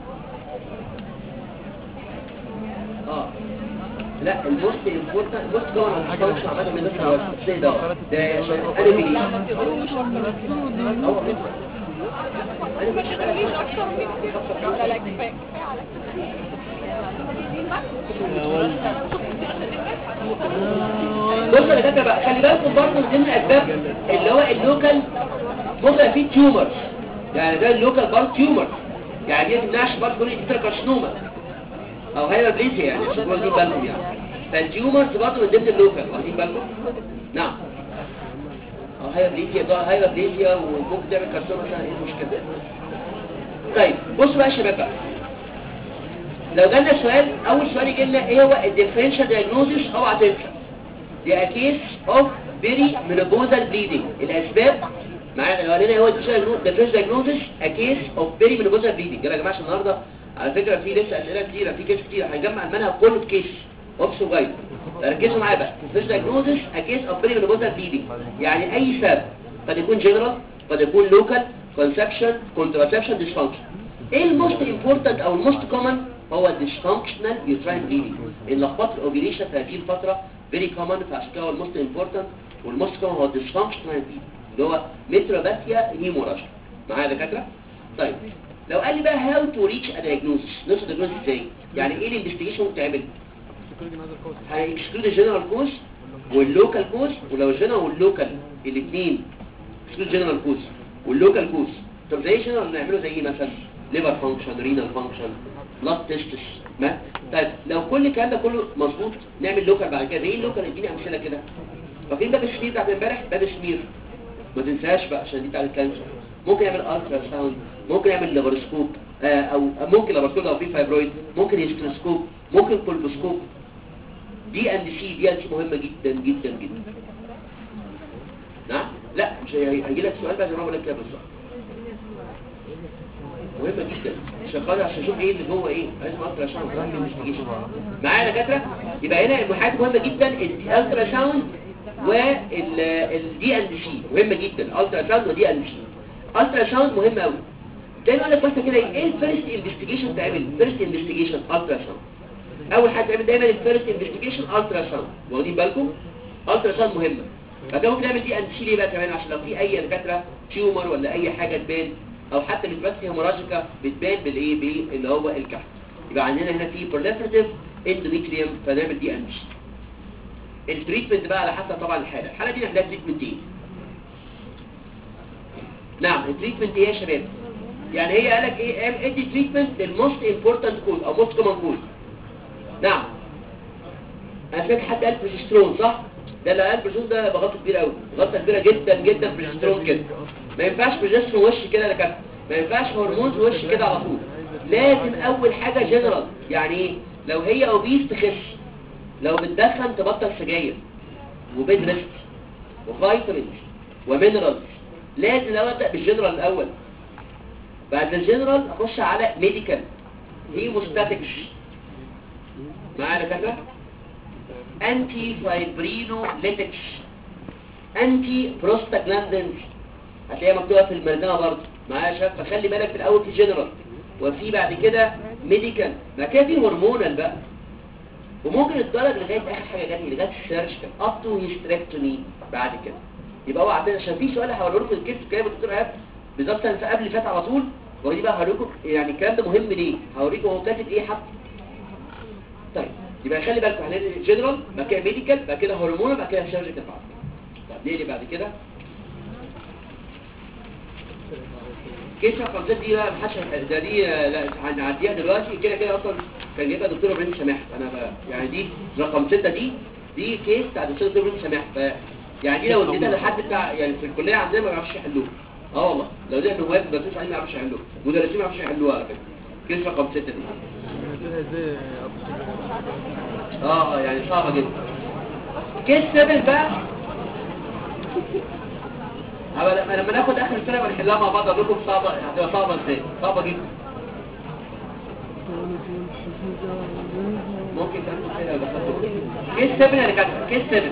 اه لا الموست امبورتنت الموست كومن ديسفانكشن عمال من الناس اللي السن ده ده عشان انا بليز لا لا كفايه كفايه على بص يا دكاتره بقى خلي بالكم برضه من ضمن الاسباب اللي هو اللوكال ممكن فيه تيومرز يعني ده اللوكال بار تيومر يعني دي تمنعش برضه كل دي كارسينوما او هايبربليزيا يعني عشان واخدين بالكم يعني فالتيومرز برضه من ضمن اللوكال واخدين بالكم نعم او هايبربليزيا ده هايبربليزيا وممكن تعمل كارسينوما مثلا ايه المشكله طيب بصوا بقى يا شباب بقى لو جالنا سؤال اول سؤال يجي لنا ايه هو الديفرنشال دايجنوزيس اوعى تنسى دي كيس اوف فيري مينوبوزال بليدنج الاسباب معانا لو قالنا هو الديفرنشال دايجنوزيس ا كيس اوف فيري مينوبوزال بليدنج يلا يا جماعه عشان النهارده على فكره في لسه اسئله كتيره في كيس كتير هنجمع المنهج كله في كيس اوبس وجايد ركزوا معايا بقى الديفرنشال دايجنوزيس ا كيس اوف فيري مينوبوزال بليدنج يعني اي سبب قد يكون جنرال قد يكون لوكال كونسبشن كونتراسبشن ديسفانكشن ايه الموست امبورتنت او الموست كومن هو الديسفانكشنال يوتراين بليدنج اللخبطه الاوفيليشن في هذه الفتره فيري كومن فعشان كده هو الموست امبورتنت والموست كومن هو الديسفانكشنال بليدنج اللي هو متروباثيا هيموراجيا معايا يا دكاتره طيب لو قال لي بقى هاو تو ريتش ا دايجنوستس نوصل دايجنوستس ازاي يعني ايه الانفستيجيشن بتعمل هيكسكلود الجنرال كوز واللوكال كوز ولو الجنرال واللوكال الاثنين اكسكلود الجنرال كوز واللوكال كوز طب زي الجنرال نعمله زي ايه مثلا ليفر فانكشن رينال فانكشن بلاد تيستس ما طيب لو كل الكلام ده كله مظبوط نعمل لوكال بعد كده زي ايه اللوكال اديني امثله كده فاكرين باب السمير بتاعت امبارح باب السمير ما تنساش بقى عشان دي بتاعت الكانسر ممكن يعمل الترا ساوند ممكن يعمل لابروسكوب آه او ممكن لابروسكوب لو في فايبرويد ممكن هيستروسكوب ممكن كولبوسكوب دي اند سي دي اند سي مهمه جدا جدا جدا نعم لا مش هيجي لك سؤال بقى زي ما بقول لك كده بالظبط مهمه جدا عشان خاطر عشان اشوف ايه اللي جوه ايه لازم الترا ساوند معايا يا دكاتره يبقى هنا الحاجات مهمه جدا الالترا ساوند والدي ان سي مهمه جدا الالترا ساوند ودي ان سي الترا ساوند مهم قوي دايما اقول لك بس كده ايه الفيرست انفستيجيشن تعمل فيرست انفستيجيشن الترا ساوند اول حاجه تعمل دايما الفيرست انفستيجيشن الترا ساوند واخدين بالكم الترا ساوند مهمه فده ممكن نعمل دي ان سي ليه بقى كمان عشان لو في اي دكاتره تيومر ولا اي حاجه تبان او حتى مش بس هيموراجيكا بتبان بالايه بايه اللي هو الكحت يبقى عندنا هنا في بروليفريتيف اندوميتريوم فنعمل دي ان سي التريتمنت بقى على حسب طبعا الحاله الحاله دي محتاجه تريتمنت ايه نعم التريتمنت ايه يا شباب يعني هي قالك ايه قال ادي تريتمنت للموست امبورتنت كوز او موست كومن كوز نعم انا فاكر حد قال بروجسترون صح ده اللي قال بروجسترون ده بغلطه كبيره قوي غلطه كبيره جدا جدا بروجسترون كده ما ينفعش بروجسترون وش كده يا دكاتره ما ينفعش هرمون وش كده على طول لازم اول حاجه جنرال يعني ايه لو هي اوبيس تخس لو بتدخن تبطل سجاير وبيد ريست وفيتامينز ومينرالز لازم الاول ابدا بالجنرال الاول بعد الجنرال اخش على ميديكال هيموستاتكس معايا يا دكاتره انتي فايبرينوليتكس انتي بروستاجلاندينز هتلاقيها مكتوبه في المرجعه برضه معايا يا شباب فخلي بالك في الاول في جنرال وفي بعد كده ميديكال بعد كده في هرمونال بقى وممكن الدرجه لغايه اخر حاجه جاتني لغايه السيرجيكال اب تو هيستريكتومي بعد كده يبقى هو عندنا عشان في سؤال هقوله لكم الكيس الجاي بالدكتور ايهاب بالظبط انا قبل اللي فات على طول ودي بقى هوريكم يعني الكلام ده مهم ليه هوريكم هو كاتب ايه حط طيب يبقى خلي بالكم هنلاقي جنرال بعد كده ميديكال بعد كده هرمونال بعد كده سيرجيكال بعد كده طب ليه اللي بعد كده كيس الخمسات دي بقى محدش ده دي لا هنعديها دلوقتي كده كده اصلا كان جايبها دكتور ابراهيم سماح انا بقى يعني دي رقم 6 دي دي كيس بتاع دكتور ابراهيم سماح ف يعني دي لو اديتها لحد بتاع يعني في الكليه عندنا ما بيعرفش يحلوها اه والله لو دي النواب ما بيعرفوش عليهم ما بيعرفوش يحلوها مدرسين ما بيعرفوش يحلوها على فكره كيس رقم 6 دي اه اه يعني صعبه جدا كيس 7 بقى أبقى لما لما ناخد اخر السنه ونحلها مع بعض اقول لكم صعبه هتبقى صعبه ازاي صعبه جدا ممكن تاخدوا كده ولا تاخدوا كيس 7 يا دكاتره كيس 7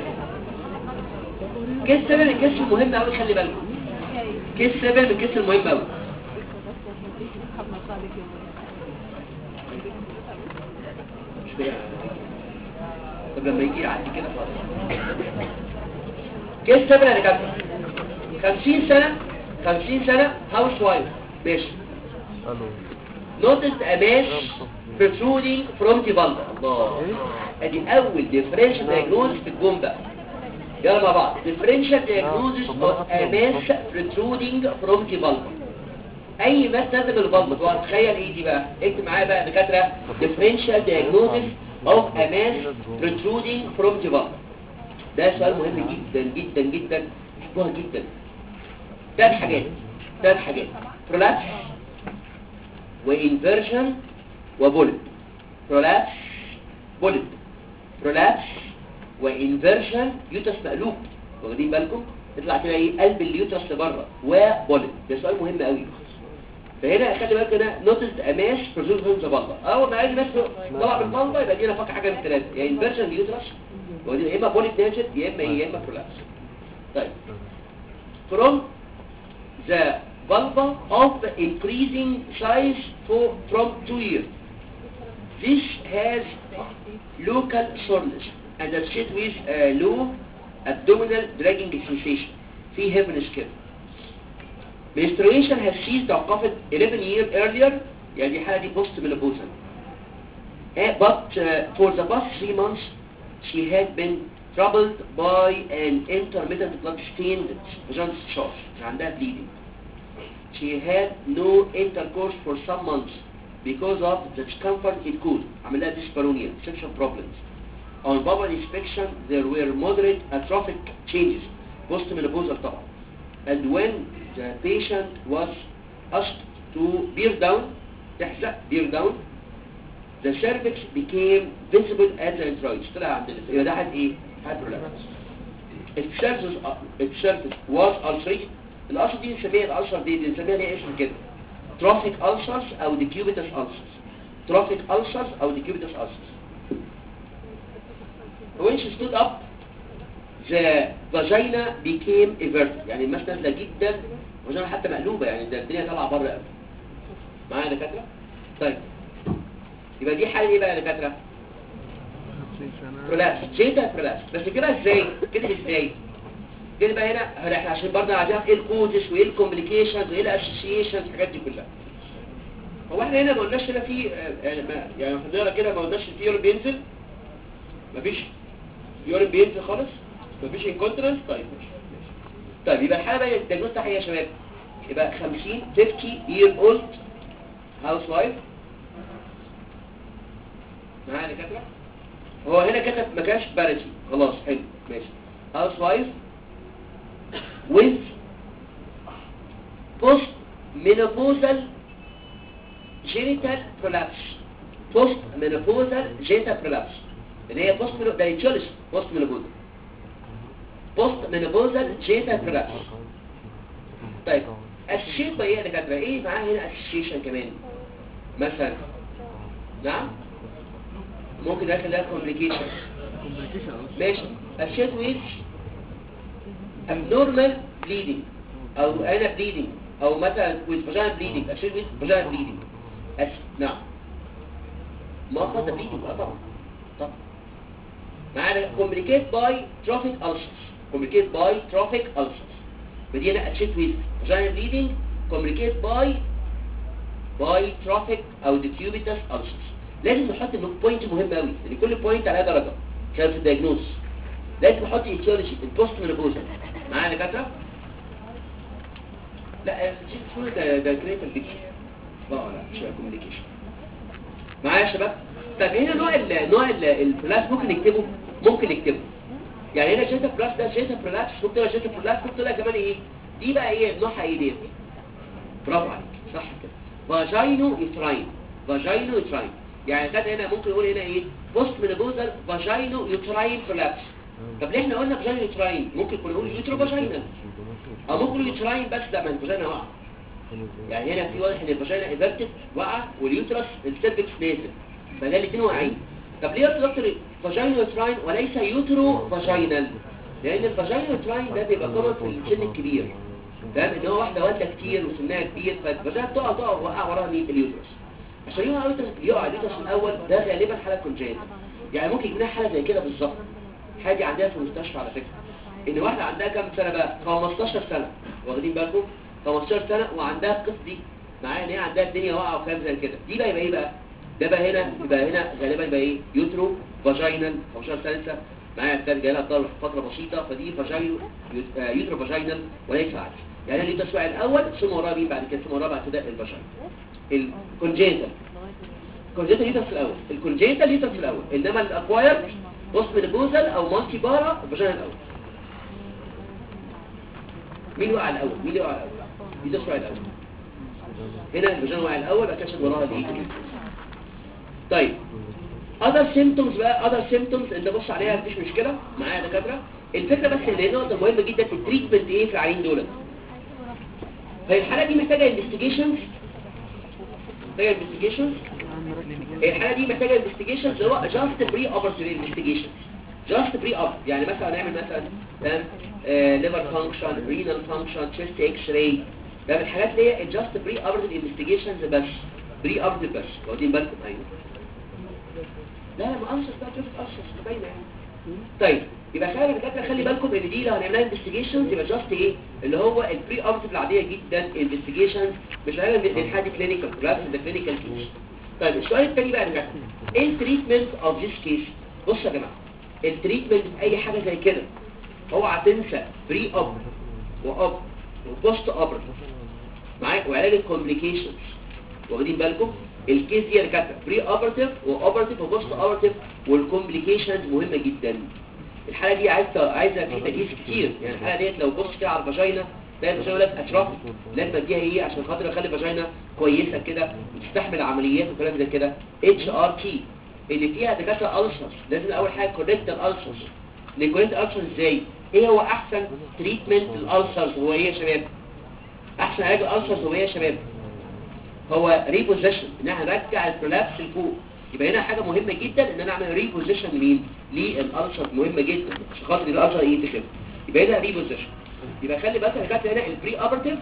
كيس 7 الكيس المهم قوي خلي بالكم كيس 7 من الكيس المهم قوي مش باين طب لما يجي يعدي كده خلاص كيس سبعة يا دكاتره 50 سنة 50 سنة هاوس وايف ماشي noticed a mesh protruding from the vulva الله ادي اول differential diagnosis في الجون بقى يلا مع بعض differential diagnosis of a mesh protruding from the vulva اي ماس نازل من الفالفا تقعد تخيل ايه دي بقى اكتب معايا بقى يا دكاتره differential diagnosis of a mesh protruding from the vulva ده سؤال مهم جدا جدا جدا محبوها جدا ثلاث حاجات ثلاث حاجات prolapse وانفيرجن وبولت برولابس بولت برولابس وانفيرجن يوتس مقلوب واخدين بالكم يطلع كده ايه قلب اليوتس لبره وبولت ده سؤال مهم قوي فهنا خلي بالك هنا نوتس اماش برزول فيهم بره اول ما اجي بس طلع بالبلطه يبقى دي انا فاكر حاجه من الثلاثه يا انفيرجن يوترس يا اما بولت نازل يا اما ايه يا اما برولابس طيب from the vulva of increasing size for, from two years. This has local soreness and associated with uh, low abdominal dragging sensation في heaviness كده. Menstruation has ceased توقفت 11 years earlier يعني دي حالة دي post menopausal. Uh, but uh, for the past three months she had been troubled by an intermittent blood stained vaginal discharge. عندها bleeding. she had no intercourse for some months because of the discomfort it caused عملها dyspareunia sexual problems on bowel inspection there were moderate atrophic changes postmenopausal طبعا and when the patient was asked to bear down تحزق bear down the cervix became visible at the introids طلع عندنا يبقى ده حد ايه؟ حد prolapse if cervix if cervix was ulcerated الألسر دي نسميها الألسر دي دي نسميها ليه اسم كده تروفيك ألسرز أو ديكيوبيتس ألسرز تروفيك ألسرز أو ديكيوبيتس ألسرز when she stood up the vagina became everted يعني الماس نازلة جدا vagina حتى مقلوبة يعني ده الدنيا طالعة بره قوي معايا يا دكاترة؟ طيب يبقى دي حالة ايه بقى يا دكاترة؟ برولابس جيتا برولابس بس كده ازاي؟ كده ازاي؟ كده بقى هنا احنا عشان برضه عايزين ايه الكوزس وايه الكومبليكيشنز وايه الاسوسيشنز الحاجات دي كلها هو احنا هنا ما قلناش هنا في آه، يعني ما يعني حضرتك كده ما قلناش في يورين بينزل مفيش يورين بينزل خالص مفيش انكونترنس طيب ماشي طيب يبقى الحاله بقى الدياجنوز بتاعها ايه يا شباب يبقى 50 50 year old هاوس وايف معايا دكاتره هو هنا كتب ما كانش بارتي خلاص حلو ماشي هاوس وايف with post menopausal genital prolapse post menopausal genital prolapse اللي هي post menopausal ده يتشالش post menopausal post menopausal genital prolapse طيب associate بقى ايه يا دكاتره ايه معاه هنا association كمان مثلا نعم ممكن داخل لها complication ماشي associate with abnormal bleeding او انا bleeding او مثلا with vaginal bleeding اشير with vaginal bleeding أس... نعم ما قصد bleeding اه طبعا طبعا معانا complicate by trophic ulcers complicate by trophic ulcers بدي انا اشير with vaginal bleeding complicate by by trophic او decubitus ulcers لازم نحط بوينت مهم قوي لان كل بوينت عليها درجه عشان في الدياجنوز لازم نحط ايتيولوجي البوست مينوبوزال معايا دكاتره لا شو ده ده كريتال بيكشر لا لا مش كوميونيكيشن معايا يا شباب طب هنا نوع ال نوع ال- البلاس ممكن نكتبه ممكن نكتبه يعني هنا جيتا بلاس ده جيتا بلاس ممكن تبقى جيتا بلاس ممكن تبقى كمان ايه دي بقى ايه نوعها ايه دي برافو عليك صح كده فاجينو يوتراين فاجينو يوتراين يعني كده هنا ممكن نقول هنا ايه بوست مينوبوزال فاجينو يوتراين برولابس طب ليه احنا قلنا فاجينو يوتراين ممكن كنا نقول يوترو فاجينال او ممكن نقول يوتراين بس ده ما الفاجينا واقعه يعني هنا في واضح ان الفاجينا ايفرتد واقعه واليوترس السيرفكس نازل فده الاثنين واقعين طب ليه قلت دكتور فاجينو يوتراين وليس يوترو فاجينال لان الفاجينو يوتراين ده بيبقى كومن في السن الكبير تمام ان هو واحده والده كتير وسنها كبير فالفاجينا بتقع تقع وقع وراها مين اليوترس عشان يقع اليوترس يقع اليوترس الاول ده غالبا حاله كونجنت يعني ممكن يجينا حاله زي كده بالظبط حاجه عندها في المستشفى على فكره ان واحده عندها كام سنه بقى 15 سنه واخدين بالكم 15 سنه وعندها القصه دي معايا ان هي عندها الدنيا واقعه وكلام زي كده دي بقى يبقى ايه بقى ده بقى هنا يبقى هنا غالبا يبقى ايه يوترو فاجينال 15 سنه معايا كان جاي لها ضرب فتره بسيطه فدي فاجينال يوترو فاجينال وليس عكس يعني اللي تسوع الاول ثم وراه مين بعد كده ثم وراه بعد كده الفاجينال الكونجنتال الكونجنتال يوترس الاول الكونجنتال يوترس الاول انما الاكواير بص من بوزل او مالتي بارا الفاجينال الاول مين وقع الاول مين اللي وقع الاول دي تسوع الاول هنا الفاجينال وقع الاول بعد كده عشان وراها دي طيب other symptoms بقى other symptoms انت بص عليها مفيش مشكله معايا يا دكاتره الفكره بس ان هي نقطه مهمه جدا في التريتمنت ايه في العيانين دول فهي الحاله دي محتاجه انفستيجيشنز محتاجه انفستيجيشنز الحاله دي محتاجه انفستيجيشنز اللي هو جاست بري اوبرتيف انفستيجيشن جاست بري اوب يعني مثلا نعمل مثلا تمام ليفر فانكشن رينال فانكشن تشيست اكس راي ده من الحاجات اللي هي جاست بري اوبرتيف انفستيجيشنز بس بري اوبرتيف بس واخدين بالكم ايوه لا لا ما انشر بقى شوف انشر باينه يعني طيب يبقى خلي بالك خلي بالكم ان دي لو هنعملها انفستيجيشنز يبقى جاست ايه اللي هو البري اوبرتيف العاديه جدا انفستيجيشنز مش هنعمل للحاجه كلينيكال كلاس ده كلينيكال كيس طيب السؤال الثاني بقى نرجع ايه التريتمنت اوف ذيس كيس بصوا يا جماعه التريتمنت في اي حاجه زي كده اوعى تنسى بري اوب واوب وبوست اوبر معاك وعلاج الكومبليكيشنز واخدين بالكم الكيس دي كانت بري اوبرتيف واوبرتيف وبوست اوبرتيف والكومبليكيشنز مهمه جدا الحاله دي عايزه عايزه في تجهيز كتير يعني الحاله ديت لو بص كده على الفاجينا تلاقي الفاجينا لك اتروفي لازم اديها ايه عشان خاطر اخلي الفاجينا كويسه كده وتستحمل عمليات وكلام زي كده اتش ار تي اللي فيها دكاتره السر لازم اول حاجه كوريكت الالسر نكوريكت الالسر ازاي ايه هو احسن تريتمنت للالسرز هو ايه يا شباب احسن علاج الالسرز هو ايه يا شباب هو ريبوزيشن ان احنا نرجع البرولابس لفوق يبقى هنا حاجه مهمه جدا ان انا اعمل ريبوزيشن لمين للالسر مهمه جدا عشان خاطر الالسر ينتشر يبقى هنا ريبوزيشن يبقى خلي بالك انا كاتب هنا البري اوبرتيف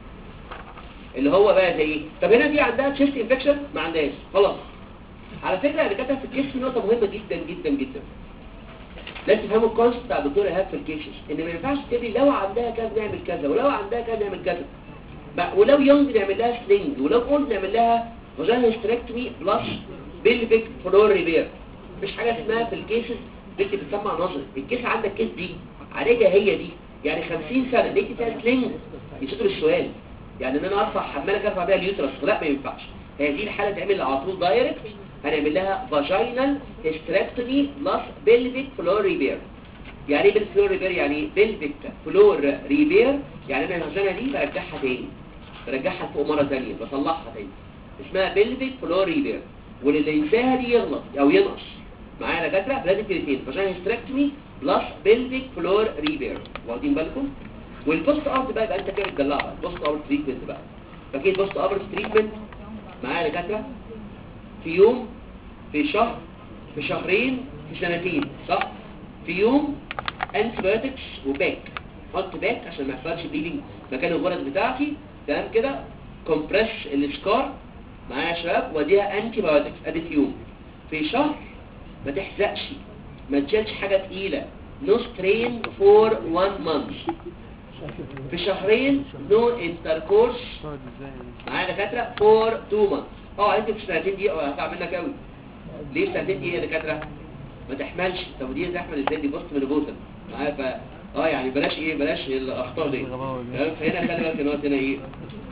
اللي هو بقى زي ايه طب هنا دي عندها تشيست انفكشن ما عندهاش خلاص على فكره اللي كاتب في الكيس نقطه مهمه جدا جدا جدا لازم تفهموا الكونسبت بتاع الدكتور ايهاب في الكيسز ان ما ينفعش تقولي لو عندها كذا نعمل كذا ولو عندها كذا نعمل كذا بقى ولو يونج نعمل لها سلينج ولو اولد نعمل لها فاجينا هيستريكتومي بلس بيلفيك فلور ريبير مفيش حاجه اسمها في الكيسز بنت بتسمع نظري الكيس عندك كيس دي عالجها هي دي يعني 50 سنه لقيت فيها سلينج يسكر السؤال يعني ان انا ارفع حمالك ارفع بيها اليوترس لا ما ينفعش هذه الحاله تعمل على طول دايركت هنعمل لها فاجينال هيستريكتومي بلس بيلفيك فلور ريبير يعني ايه بالفلور ريبير يعني ايه بيلفيك فلور ريبير يعني انا الفاجينا دي برجعها تاني برجعها فوق مرة تانية بصلحها تاني اسمها بلفيك فلور ريبير واللي ينساها دي يغلط او ينقص معايا دكاتره لازم كلمتين عشان هيستريكتومي بلس بلفيك فلور ريبير واخدين بالكم والبوست اوت بقى يبقى انت كده بتدلع بقى البوست اوت تريتمنت بقى فاكيد بوست اوت تريتمنت معايا دكاتره في يوم في شهر في شهرين في سنتين صح في يوم انتيبيوتكس وباك حط باك عشان ما يحصلش بليدنج مكان الغرز بتاعتي تمام كده كومبريس السكار معايا يا شباب واديها انتي بايوتكس ادي في يوم في شهر ما تحزقش ما تشيلش حاجه تقيله نو سترين فور 1 مانث في شهرين نو انتركورس معايا دكاتره فور 2 مانث اه انت في السنتين دي هتعمل لك قوي ليه السنتين دي يا دكاتره ما تحملش طب دي تحمل ازاي دي بوست من بوتن معايا ف اه يعني بلاش ايه بلاش الاخطاء دي تمام؟ فهنا خلي بالك ان هو هنا ايه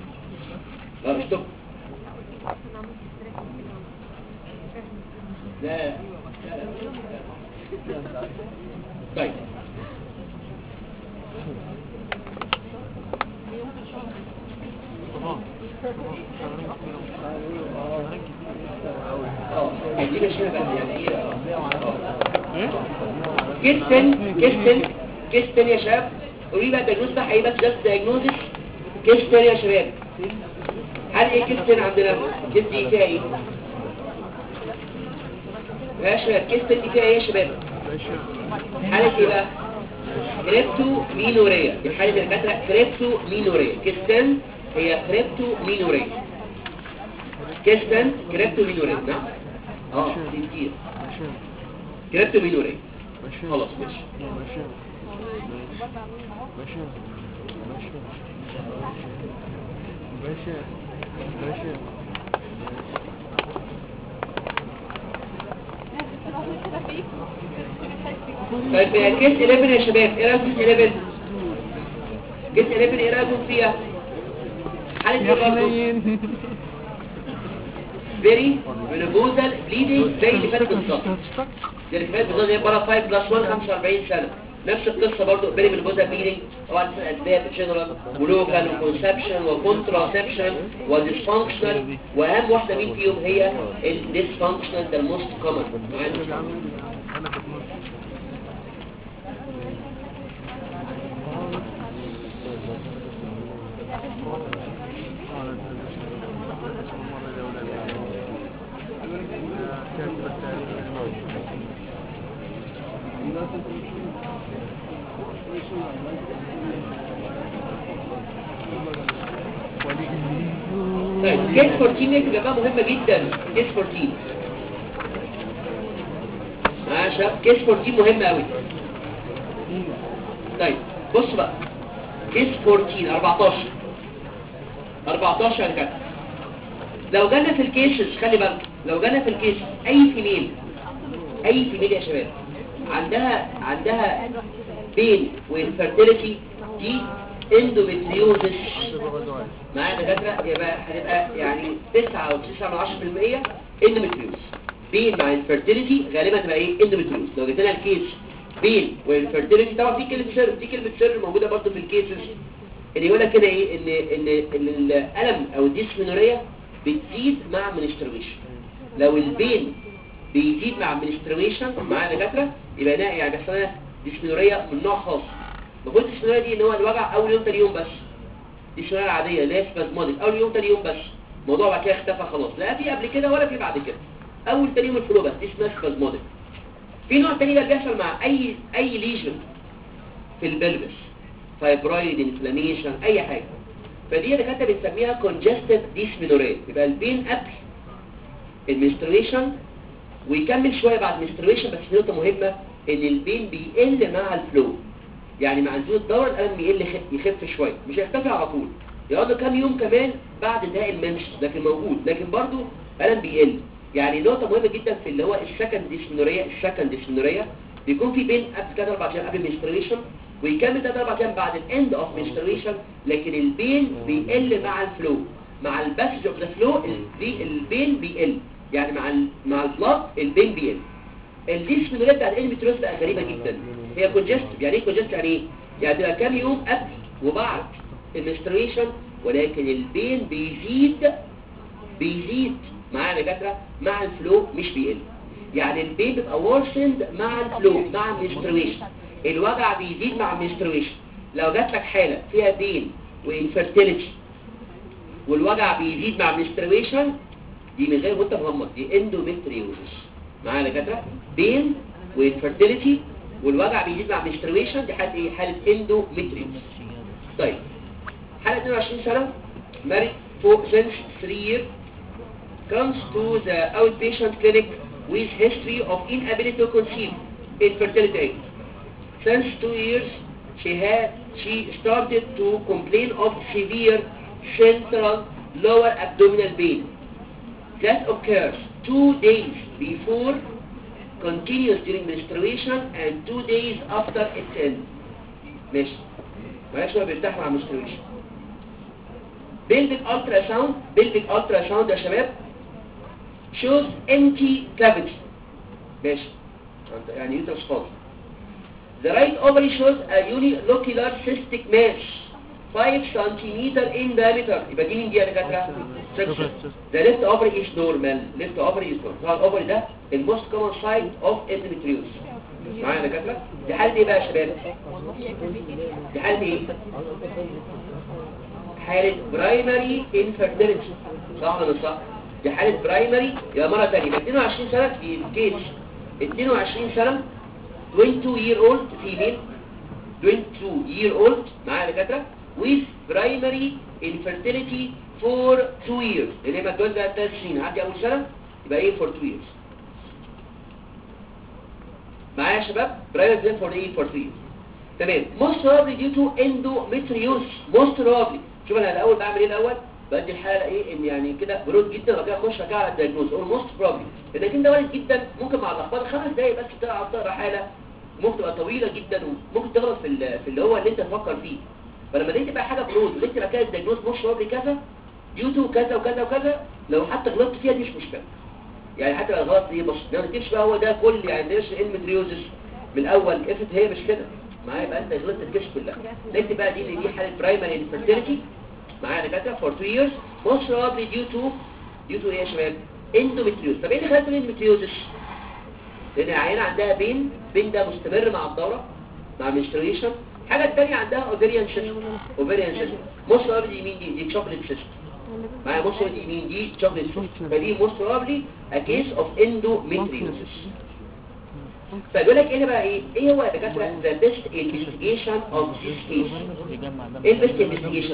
اه ستوب لا لا لا لا. طيب اه دي مش هنا بس يعني ايه كيستن كيستن كيستن يا شباب قولي بقى الدياجنوز ده هيبقى جاست دايجنوزس كيستن يا شباب هل ايه كيستن عندنا كيست دي فيها ايه يا شباب كيستن دي فيها ايه يا شباب حالة ايه بقى كريبتو مينوريا دي حالة الدكاترة كريبتو مينوريا كيستن هي كريبتو مينوريا كيستن كريبتو مينوريا نعم اه دي كتير كريبتو مينوريا خلاص ماشي طيب يا كيس 11 يا شباب ايه رايكم في 11 كيس 11 ايه رايكم فيها حالة ايه برضه فيري مينوبوزال بليدنج زي اللي فات بالظبط زي اللي فات بالظبط هي بره 5 بلس 1 45 سنه نفس القصه برضه فيري مينوبوزال بليدنج طبعا في الاسباب جنرال ولوكال وكونسبشن وكونتراسبشن وديسفانكشنال واهم واحده مين فيهم هي الديسفانكشنال ده الموست كومن طيب كيس 14 يا جماعه مهمه جدا كيس 14 ماشي كيس 14 مهمه قوي طيب بص بقى كيس 14 14 14 يا كده لو جانا في الكيسز خلي بالك لو جانا في الكيس اي فيميل اي فيميل يا شباب عندها عندها بين وانفيرتيليتي دي اندوميتريوزس معايا دكاتره يبقى هتبقى يعني 9 او 9 من 10% اندوميتريوز بين مع انفيرتيليتي غالبا تبقى ايه اندوميتريوز لو جيت لنا الكيس بين وانفيرتيليتي طبعا في كلمه سر في كلمه سر موجوده برضه في الكيسز اللي يقول لك كده ايه ان ان ان الالم او الديسمينوريا بتزيد مع منسترويشن لو البين بيزيد مع منسترويشن مع دكاتره يبقى ده يعني بيحصل لنا ديسمينوريا من نوع خاص المفروض الديسمينوريا دي ان هو الوجع اول يوم تاني يوم بس دي الشرايح العاديه اللي هي سبازموديك اول يوم تاني يوم بس الموضوع بعد كده اختفى خلاص لا في قبل كده ولا في بعد كده اول تاني يوم الفلو بس دي اسمها سبازموديك في نوع تاني بقى بيحصل مع اي اي ليجن في البلبس فايبرويد انفلاميشن اي حاجه فدي اللي كانت بنسميها كونجستد ديسمينوريا يبقى البين قبل المنستريشن ويكمل شويه بعد المنستريشن بس نقطه مهمه ان البين بيقل مع الفلو يعني مع نزول الدورة الألم بيقل يخف, يخف شوية مش هيختفي على طول يقعد كام يوم كمان بعد انتهاء المنش لكن موجود لكن برضو ألم بيقل يعني نقطة مهمة جدا في اللي هو السكند ديسمينوريا السكند ديسمينوريا بيكون في بين قبل 3 4 ايام قبل المنستريشن ويكمل 3 4 ايام بعد الاند اوف منستريشن لكن البين بيقل مع الفلو مع الباسج اوف ذا فلو البين بيقل يعني مع ال مع البلاد البين بيقل الديسمينوريا بتاع الانميتروس بقى غريبة جدا هي كونجست يعني ايه كونجست يعني ايه يعني تبقى كام يوم قبل وبعد المنستريشن ولكن البين بيزيد بيزيد مع دكاتره مع الفلو مش بيقل يعني البين بيبقى وورسند مع الفلو مع المنستريشن الوجع بيزيد مع المنستريشن لو جات لك حاله فيها بين وانفيرتيليتي والوجع بيزيد مع المنستريشن دي من غير وانت مغمض دي اندوميتريوزس معايا دكاتره بين وانفيرتيليتي والوجع بيزيد مع menstruation دي حالة ايه؟ حالة endometriosis طيب حالة 22 سنة married for since 3 years comes to the outpatient clinic with history of inability to conceive infertility rate. Since 2 years she had she started to complain of severe central lower abdominal pain that occurs 2 days before continues during menstruation and two days after its end ماشي معلش هو بيرتاح مع menstruation pelvic ultrasound pelvic ultrasound يا شباب shows empty cavity ماشي يعني يوترس فاضي the right ovary shows a unilocular cystic mass 5 cm in diameter يبقى دي مين دي يا دكاتره section the left ovary is normal left ovary is normal طبعا الاوفري ده الموست كومن سايت اوف endometriosis معايا يا دكاتره دي حاله ايه بقى يا شباب دي حاله ايه حاله برايمري انفيرتيليتي صح ولا مش صح دي حاله برايمري يا مره ثانيه 22 سنه في كيس 22 سنه 22 year old female 22 year old معايا يا دكاتره with primary infertility for 2 years لان هي متجوزه 3 سنين عدي اول سنه يبقى ايه for 2 years معايا يا شباب برايمري infertility for ايه for 2 years تمام most probably due to endometriosis most probably شوف انا الاول بعمل ايه الاول بدي الحاله ايه ان يعني كده برود جدا وبعد كده اخش ارجع على الدايجنوز اقول موست بروبلي لانك انت وارد جدا ممكن مع الاخبار خمس دقايق بس تعرف تقرا حاله ممكن تبقى طويله جدا وممكن تغلط في ال- في اللي هو اللي انت تفكر فيه فلما لقيت بقى حاجه برود ولقيت بقى كده الدايجنوز موست بروبلي كذا ديو تو كذا وكذا وكذا لو حتى غلطت فيها دي مش مشكله يعني حتى لو غلطت دي بص ما تكتبش بقى هو ده كل يعني ليش المتريوزس من الاول افت هي مش كده معايا يبقى انت غلطت الكشف كلها نكتب بقى دي اللي دي حاله برايمري انفيرتيليتي معايا دكاتره فور 2 years most probably due to due to ايه يا شباب endometriosis طب ايه اللي خلت الاندوميتريوزس لان العيانه عندها بين بين ده مستمر مع الدوره مع menstruation الحاجه الثانيه عندها ovarian cyst ovarian cyst most probably دي مين دي دي chocolate cyst معايا most probably دي مين دي chocolate cyst فدي most probably a case of endometriosis فيقول لك ايه بقى ايه ايه هو يا دكاتره the best investigation of this case يجمع ده ايه البيست انفستيجيشن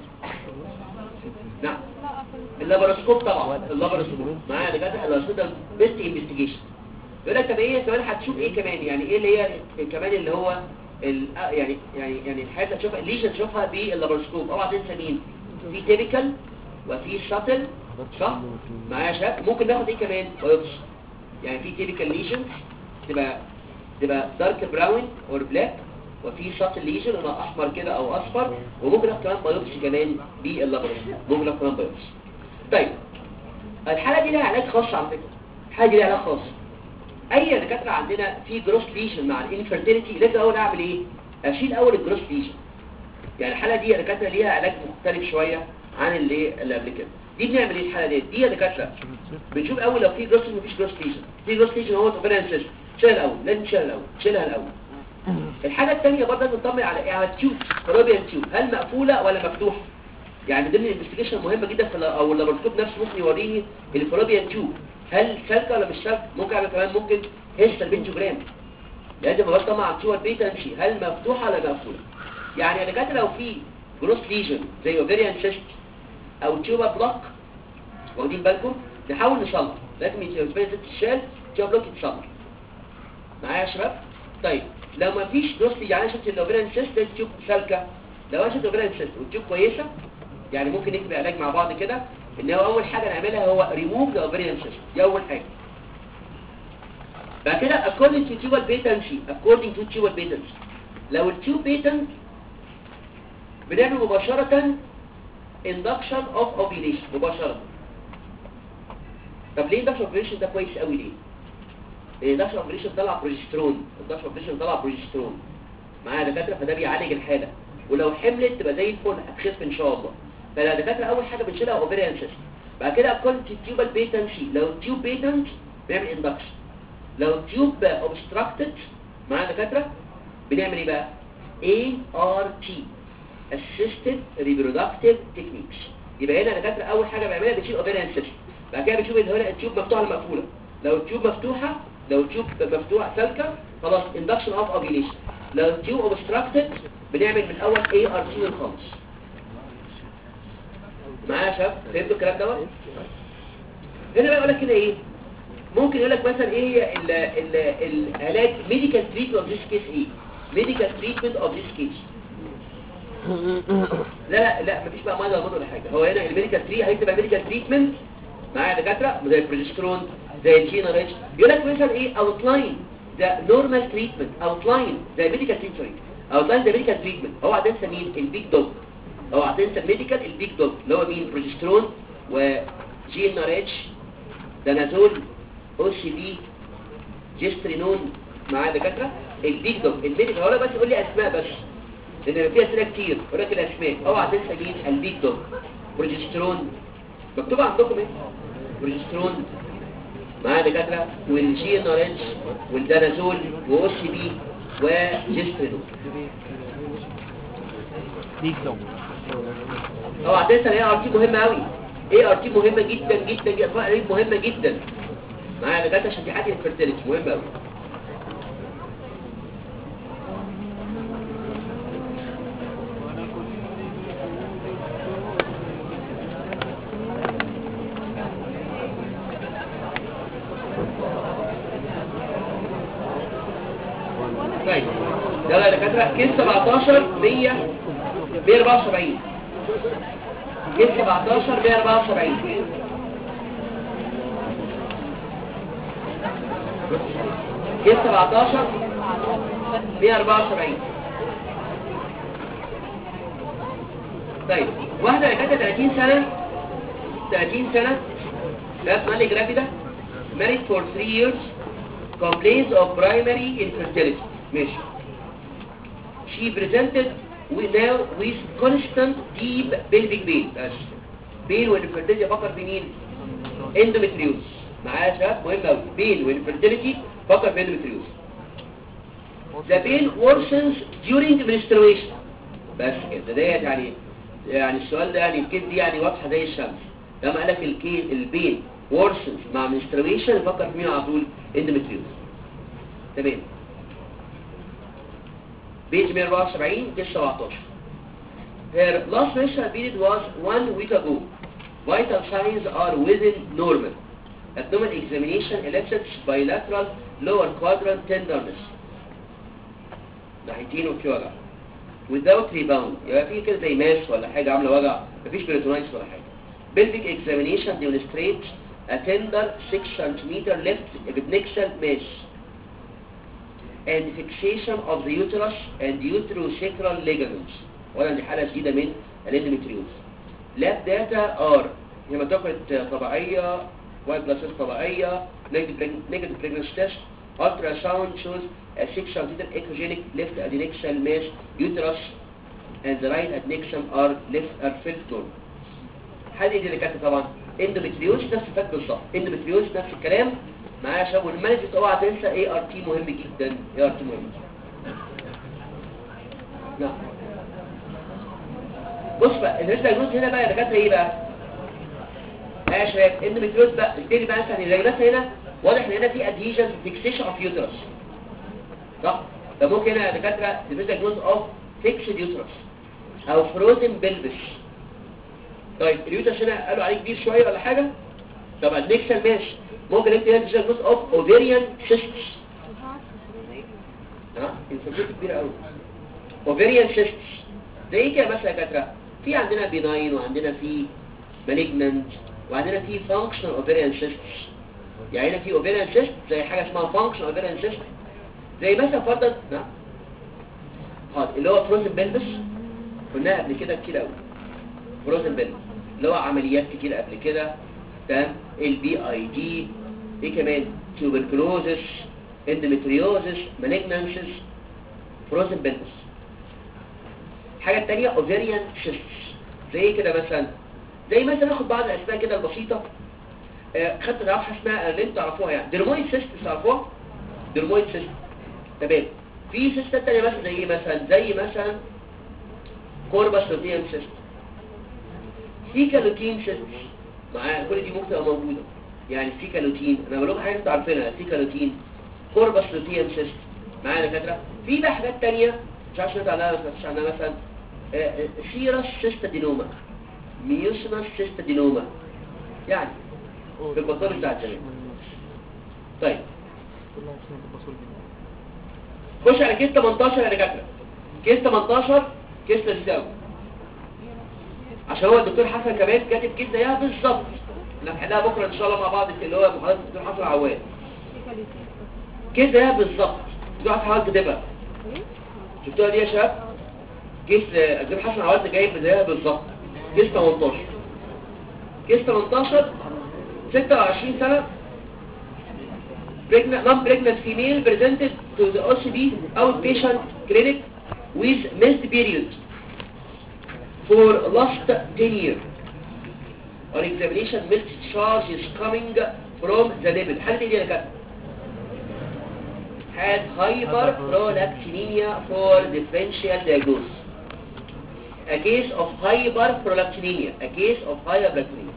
نعم اللابراسكوب طبعا اللابراسكوب معايا يا دكاتره اللابراسكوب ده بيست انفستيجيشن يقول لك طب ايه كمان هتشوف ايه كمان يعني ايه اللي هي كمان اللي هو ال- آه يعني يعني يعني الحاجات اللي تشوفها الليجن تشوفها باللابراسكوب اوعى تنسى مين في تيبيكال وفي شاتل صح معايا يا شباب ممكن ناخد ايه كمان بايوبسي يعني في تيبيكال ليجن تبقى تبقى دارك براون اور بلاك وفي شاطل ليجن انا احمر كده او اصفر وممكن اخد كمان بايوبسي كمان باللابراسكوب ممكن اخد كمان بايوبسي طيب الحاله دي لها علاج خاص على فكره الحاله دي لها علاج خاص اي دكاتره عندنا في جروس ليجن مع الانفيرتيليتي لازم اول اعمل ايه اشيل اول الجروس ليجن يعني الحاله دي يا دكاتره ليها علاج مختلف شويه عن اللي اللي قبل كده دي بنعمل ايه الحاله دي دي يا دكاتره بنشوف اول لو في جروس مفيش جروس ليجن في جروس ليجن هو اوبريان سيستم شيلها الاول لازم تشيلها الاول شيلها الاول الحاجه الثانيه برضه لازم نطمن على ايه على التيوب فروبيان تيوب هل مقفوله ولا مفتوحه يعني ضمن الانفستيجيشن مهمه جدا في ال- او اللابراسكوب نفسه ممكن يوريني الفروبيان تيوب هل سالكه ولا مش سالكه ممكن اعمل كمان ممكن هيستر بنتوجرام لازم ابص طبعا على التيوب بيتا امشي هل مفتوحه ولا مقفوله يعني يا دكاتره لو في جروس ليجن زي اوفيريان سيست او تيوبا بلوك واخدين بالكم نحاول نصلح لازم يتبين ست الشال تيوبا بلوك يتصلح معايا يا شباب طيب لو ما فيش جروس ليجن يعني أنا شفت الاوفيريان سيست التيوب سالكه لو انا شفت الاوفيريان سيست والتيوب كويسه يعني ممكن نكتب علاج مع بعض كده ان هو اول حاجه نعملها هو ريموف ذا اوفيريان سيست دي اول حاجه بعد كده according to tubal patency according to tubal patency لو التيوب patent بنعمل مباشرة induction of ovulation مباشرة طب ليه induction ovulation ده كويس قوي ليه؟ لان induction ovulation طلع بروجسترون induction ovulation طلع بروجسترون معايا دكاترة فده بيعالج الحالة ولو حملت تبقى زي الفل هتخف ان شاء الله فلا دكاترة اول حاجة بنشيلها ovarian cyst بعد كده according to tubal patency لو التيوب patent بنعمل induction لو التيوب obstructed معايا دكاترة بنعمل ايه بقى ART Assisted Reproductive Techniques يبقى هنا دكاترة اول حاجة بعملها بنشيل ovarian cyst بعد كده بنشوف ان هنا التيوب مفتوحة ولا مقفولة لو التيوب مفتوحة لو التيوب مفتوحة سالكة خلاص induction of ovulation لو التيوب obstructed بنعمل من اول ART للخامس معايا يا شباب فهمتوا الكلام دوت هنا بقى يقول لك كده ايه ممكن يقول لك مثلا ايه هي ال- ال- العلاج ميديكال تريتمنت اوف ذيس كيس ايه ميديكال تريتمنت اوف ذيس كيس لا لا لا مفيش بقى ماذا ولا حاجه هو هنا الميديكال تري هيكتب ميديكال تريتمنت معايا دكاتره زي البروجسترون زي الجينريش يقول لك مثلا ايه اوتلاين ذا نورمال تريتمنت اوتلاين ذا ميديكال تريتمنت اوتلاين ذا ميديكال تريتمنت هو هتنسى مين البيج دوج هو هتنسى الميديكال البيج دوج اللي هو مين بروجسترون وجينريش دانازول او سي بي جسترينون معايا دكاتره البيج دوج الميديكال هو بس يقول لي اسماء بس لان في اسئله كتير يقول لك الاسماء اوعى تنسى مين البيج دوج بروجسترون مكتوب عندكم ايه بروجسترون معايا دكاتره والجي ان ار اتش والدانازول واو سي بي وجسترينون ديك دوم اوعى تنسى الاي ار تي مهمه قوي اي ار تي مهمه جدا جدا جدا اسماء قريب مهمه جدا معايا دكاتره عشان دي حاجه الفيرتيليتي مهمه قوي دكاتره كيس 17 100 174 كيس 17 174 كيس 17 174 طيب واحدة اللي كانت 30 سنة 30 سنة ده اسمها جرافي ده married for 3 years complaints of primary infertility ماشي she presented with now with constant deep pelvic pain بس pain والinfertility فكر في مين endometriosis معايا يا شباب مهم قوي pain والinfertility فكر في endometriosis the pain worsens during menstruation بس كده ديت يعني يعني السؤال ده يعني الكيس دي يعني واضحه زي الشمس لما قال لك الكيس البين worsens مع menstruation يفكر في مين على طول endometriosis تمام بيج 174 كيس 17 Her last menstrual period was one week ago. Vital signs are within normal. Abdominal examination elicits bilateral lower quadrant tenderness. ناحيتين وفي وجع. Without rebound. يبقى في كده زي ماس ولا حاجة عاملة وجع. مفيش بريتونايتس ولا حاجة. Pelvic examination demonstrates a tender 6 cm left epidnexal mass and fixation of the uterus and uterosacral ligaments. ولا دي حالة جديدة من الاندوميتريوز. لاب داتا ار هيماتوكريت طبيعية وايت بلاسيس طبيعية نيجاتيف بريجنس تيست الترا ساوند شوز a 6 cm ecogenic left adnexal mass uterus and the right adnexum are left are filled normal. حالة دي اللي كانت طبعا اندوميتريوز نفس الفات بالظبط اندوميتريوز نفس الكلام معايا يا شباب والمانجمنت اوعى تنسى اي ار تي مهم جدا اي ار تي مهم نعم بص بقى الريد دايجنوز هنا بقى يا دكاتره ايه بقى اه يا شباب اندوميتريوز بقى التاني بقى مثلا زي مثلا هنا واضح ان هنا في ادهيجن فيكسيشن اوف يوترس صح ده ممكن هنا يا دكاتره الريد دايجنوز اوف فيكسد يوترس او فروزن بلبس طيب اليوترس هنا قالوا عليه كبير شويه ولا حاجه طبعا نيكسل ماشي ممكن انت هنا دايجنوز اوف اوفيريان سيستس ها انفلامات كبيره قوي اوفيريان سيستس زي كده مثلا يا دكاتره في عندنا بيناين وعندنا في مالجننت وعندنا في فانكشنال اوفيريان سيستس يعني هنا في اوفيريان سيست زي حاجه اسمها فانكشنال اوفيريان سيست زي مثلا فرضا نعم حاضر اللي هو فروزن بلبس قلناها قبل كده كتير قوي فروزن بلبس اللي هو عمليات كتير قبل كده تمام البي اي دي ايه كمان تيوبركلوزس اندوميتريوزس مالجنانسز فروزن بلبس الحاجه الثانيه اوفيريان سيستس زي كده مثلا زي مثلا ناخد بعض الاسماء كده البسيطه آه، خدت تعرف حاجه اسمها اللي انتوا تعرفوها يعني درمويد سيست تعرفوها درمويد سيست تمام في سيستات تانية مثلا زي ايه مثلا زي مثلا كوربس لوتيان سيست سيكالوتين سيست معايا كل دي ممكن تبقى موجوده يعني سيكالوتين انا بقول لكم حاجه انتوا عارفينها سيكالوتين كوربس لوتيان سيست معايا دكاتره في بقى حاجات تانية مش عارف سمعت عنها بس مش عنها مثلا آه، آه، سيرس سيستادينوما ميوسنس سيستادينوما يعني في البطارة بتاعت زمان طيب خش على كيس 18 يا دكاتره كيس 18 كيس لذيذ قوي عشان هو الدكتور حسن كمان كاتب كيس زيها بالظبط هنحلها بكره ان شاء الله مع بعض في اللي هو محاضره الدكتور حسن عواد كيس زيها بالظبط الدكتور حسن عواد كاتبها شفتوها دي يا شباب كيس آه، الدكتور حسن عواد جايب زيها بالظبط كيس 18 كيس 18 26 سنة pregnant, non-pregnant female presented to the OCB outpatient clinic with missed period for last 10 years. On examination, milk charge is coming from the nipple. حالة ايه دي يا كابتن؟ had hyperprolactinemia for differential diagnosis. A case of hyperprolactinemia. A case of hyperprolactinemia.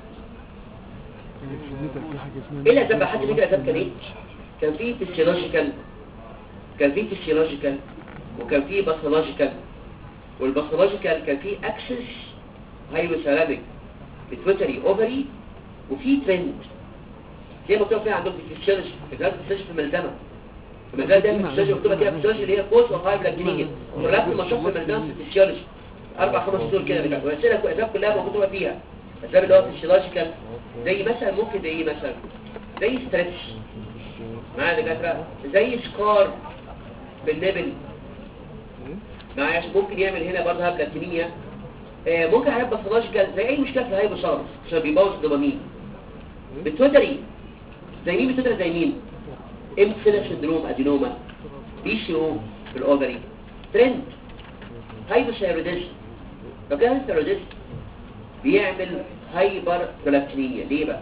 ايه الاسباب حد فاكر الاسباب كان ايه كان في فيسيولوجيكال كان في فيسيولوجيكال وكان في باثولوجيكال والباثولوجيكال كان في اكسس هايبوثالاميك بيتويتري اوفري وفي ترند زي ما قلت لكم عندهم في الفيسيولوجي في الفيسيولوجي في الملزمه المجال ده في الفسيولوجي مكتوبه كده في الفسيولوجي اللي هي كوز اوف هايبرلاكتينيا ولكن المشروع في المجال فيسيولوجي اربع خمس سطور كده بتاع والاسئله الاسباب كلها مكتوبه فيها الاسباب اللي هو فيسيولوجيكال زي مثلا ممكن زي ايه مثلا زي ستريتش معايا دكاتره زي سكار بالنبل معايا ممكن يعمل هنا برضه هايبرلاكتينيا آه، ممكن حاجات باثولوجيكال زي اي مشكله في الهايبوثالاموس عشان بيبوظ الدوبامين بتوتري زي مين بتوتري زي مين امثله سندروم ادينوما بي سي او في الاوفري ترند هايبوثايروديزم لو كان هايبوثايروديزم بيعمل هايبر برولاكتينيا ليه بقى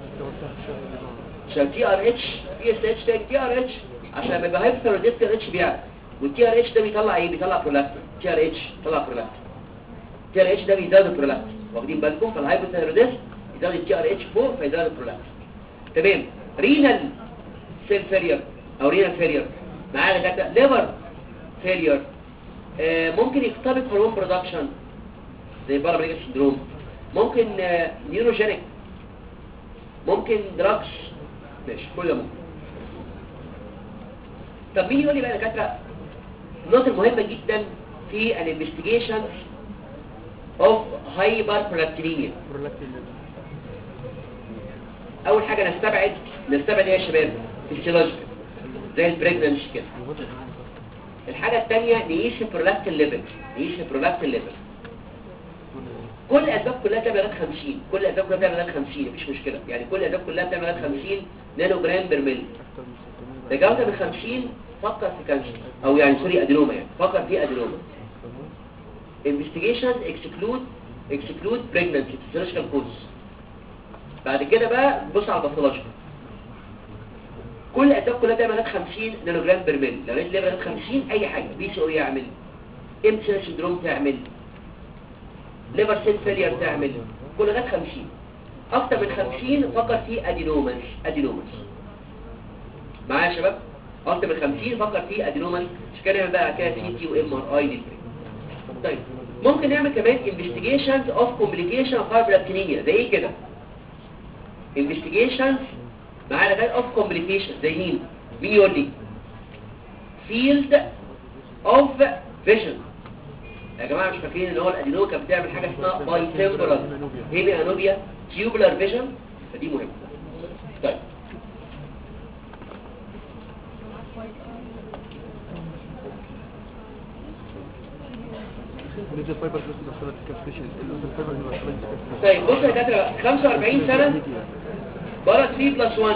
عشان تي ار اتش بي اس اتش تاني تي ار اتش عشان لما يبقى هايبوثايروديزم تي ار اتش بيعلى والتي ار اتش ده بيطلع ايه بيطلع برولاكتين تي ار اتش بيطلع برولاكتين تي ار اتش ده بيزود البرولاكتين واخدين بالكم فالهايبوثايروديزم يزود التي ار اتش فوق فيزود البرولاكتين تمام رينال سيل فيلير او رينال فيلير معانا دكاتره ليفر فيلير آه ممكن يختلط هرمون برودكشن زي بارابريجا سندروم ممكن آه نيوروجينيك ممكن دراجز ماشي كل ده ممكن طب مين يقول لي بقى يا دكاتره النقطه المهمه جدا في الانفستيجيشن اوف هايبر برولكتينيميا اول حاجه نستبعد نستبعد ايه يا شباب فيسيولوجيكال زي البريجننسي كده الحاجه الثانيه نقيس البرولاكتين ليفل نقيس البرولاكتين ليفل كل الاسباب كلها تعمل لغايه 50 كل الاسباب كلها تعمل لغايه 50 مفيش مشكله يعني كل الاسباب كلها تعمل لغايه 50 نانو جرام بير ملي تجاوزت من 50 فكر في كانسر او يعني سوري ادينوما يعني فكر في ادينوما investigations exclude exclude pregnancy physiological cause بعد كده بقى بص على الباثولوجيكال كل الاسباب كلها تعمل لغايه 50 نانو جرام بير ملي لو لقيت ليفل 50 اي حاجه بي سي او يعمل امسا سندروم تعمل ليفر سيل فيلير تعمل كل لغايه 50 اكتر من 50 فكر في ادينوماس ادينوماس معايا يا شباب اكتر من 50 فكر في ادينوماس مش كده نعمل بقى كده سي تي وام ار اي طيب ممكن نعمل كمان investigations of complication of hyperactinemia زي ايه كده investigations معانا لغايه of complications زي مين مين يقول لي field of vision يا جماعه مش فاكرين ان هو الادينوما كانت بتعمل حاجه اسمها باي تمبرال هيمي انوبيا تيوبولار فيجن فدي مهمه طيب بالنسبه للفايبر بس بس كالكوليشن الفايبر اللي بس طيب بص يا دكاتره 45 سنه بره 3 بلس 1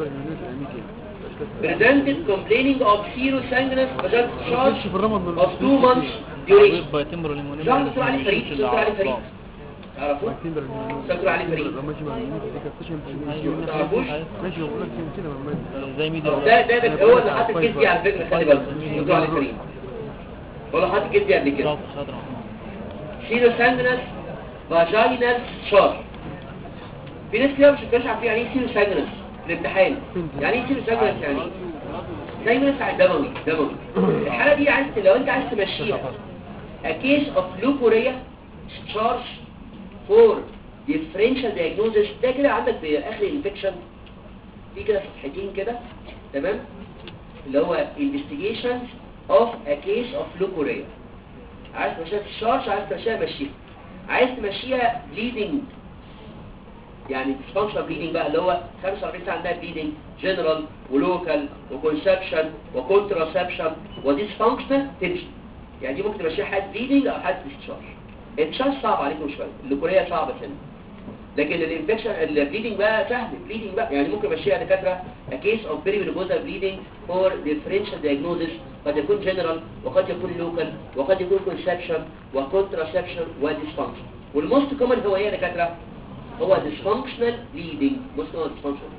presented complaining of serosanguinous vaginal discharge في الرمض of 2 months duration بايتمبرو ليمونين شهر دكتور علي فريد دكتور علي فريد تعرفوه دكتور علي فريد ماشي مع ما تعرفوش ماشي بقول لك كده ما زي ميديا ده ده ده هو اللي حاطط الكيس دي على فكره خلي بالك دكتور علي فريد هو اللي حاطط الكيس دي قبل كده شاطر سيروسانجنس فاجينال شار في ناس كده مش بتبقاش عارفين يعني ايه سيروسانجنس في الامتحان يعني ايه سيروسانجنس يعني ايه سانجنس يعني دموي دموي الحاله دي عايز لو انت عايز تمشيها a case of leukorrhea charge for differential diagnosis ده كده عندك في اخر الانفكشن في كده صفحتين كده تمام اللي هو investigation of a case of leukorrhea عايز تمشيها في الشارج عايز تمشيها مشيها عايز تمشيها bleeding يعني dysfunctional bleeding بقى اللي هو 45 ساعه عندها bleeding general ولوكال وكونسبشن وكونتراسبشن وديسفانكشنال تمشي يعني دي ممكن تمشيها حاله bleeding او حاله discharge التشارج صعب عليكم شويه الليكوريا صعبه سنه لكن الانفكشن البليدنج بقى سهل بليدنج بقى يعني ممكن امشيها دكاتره a case of perimenopause bleeding for differential diagnosis قد يكون general وقد يكون local وقد يكون conception وcontraception ودysfunction والموست كومن هو ايه يا دكاتره هو dysfunctional bleeding most common dysfunctional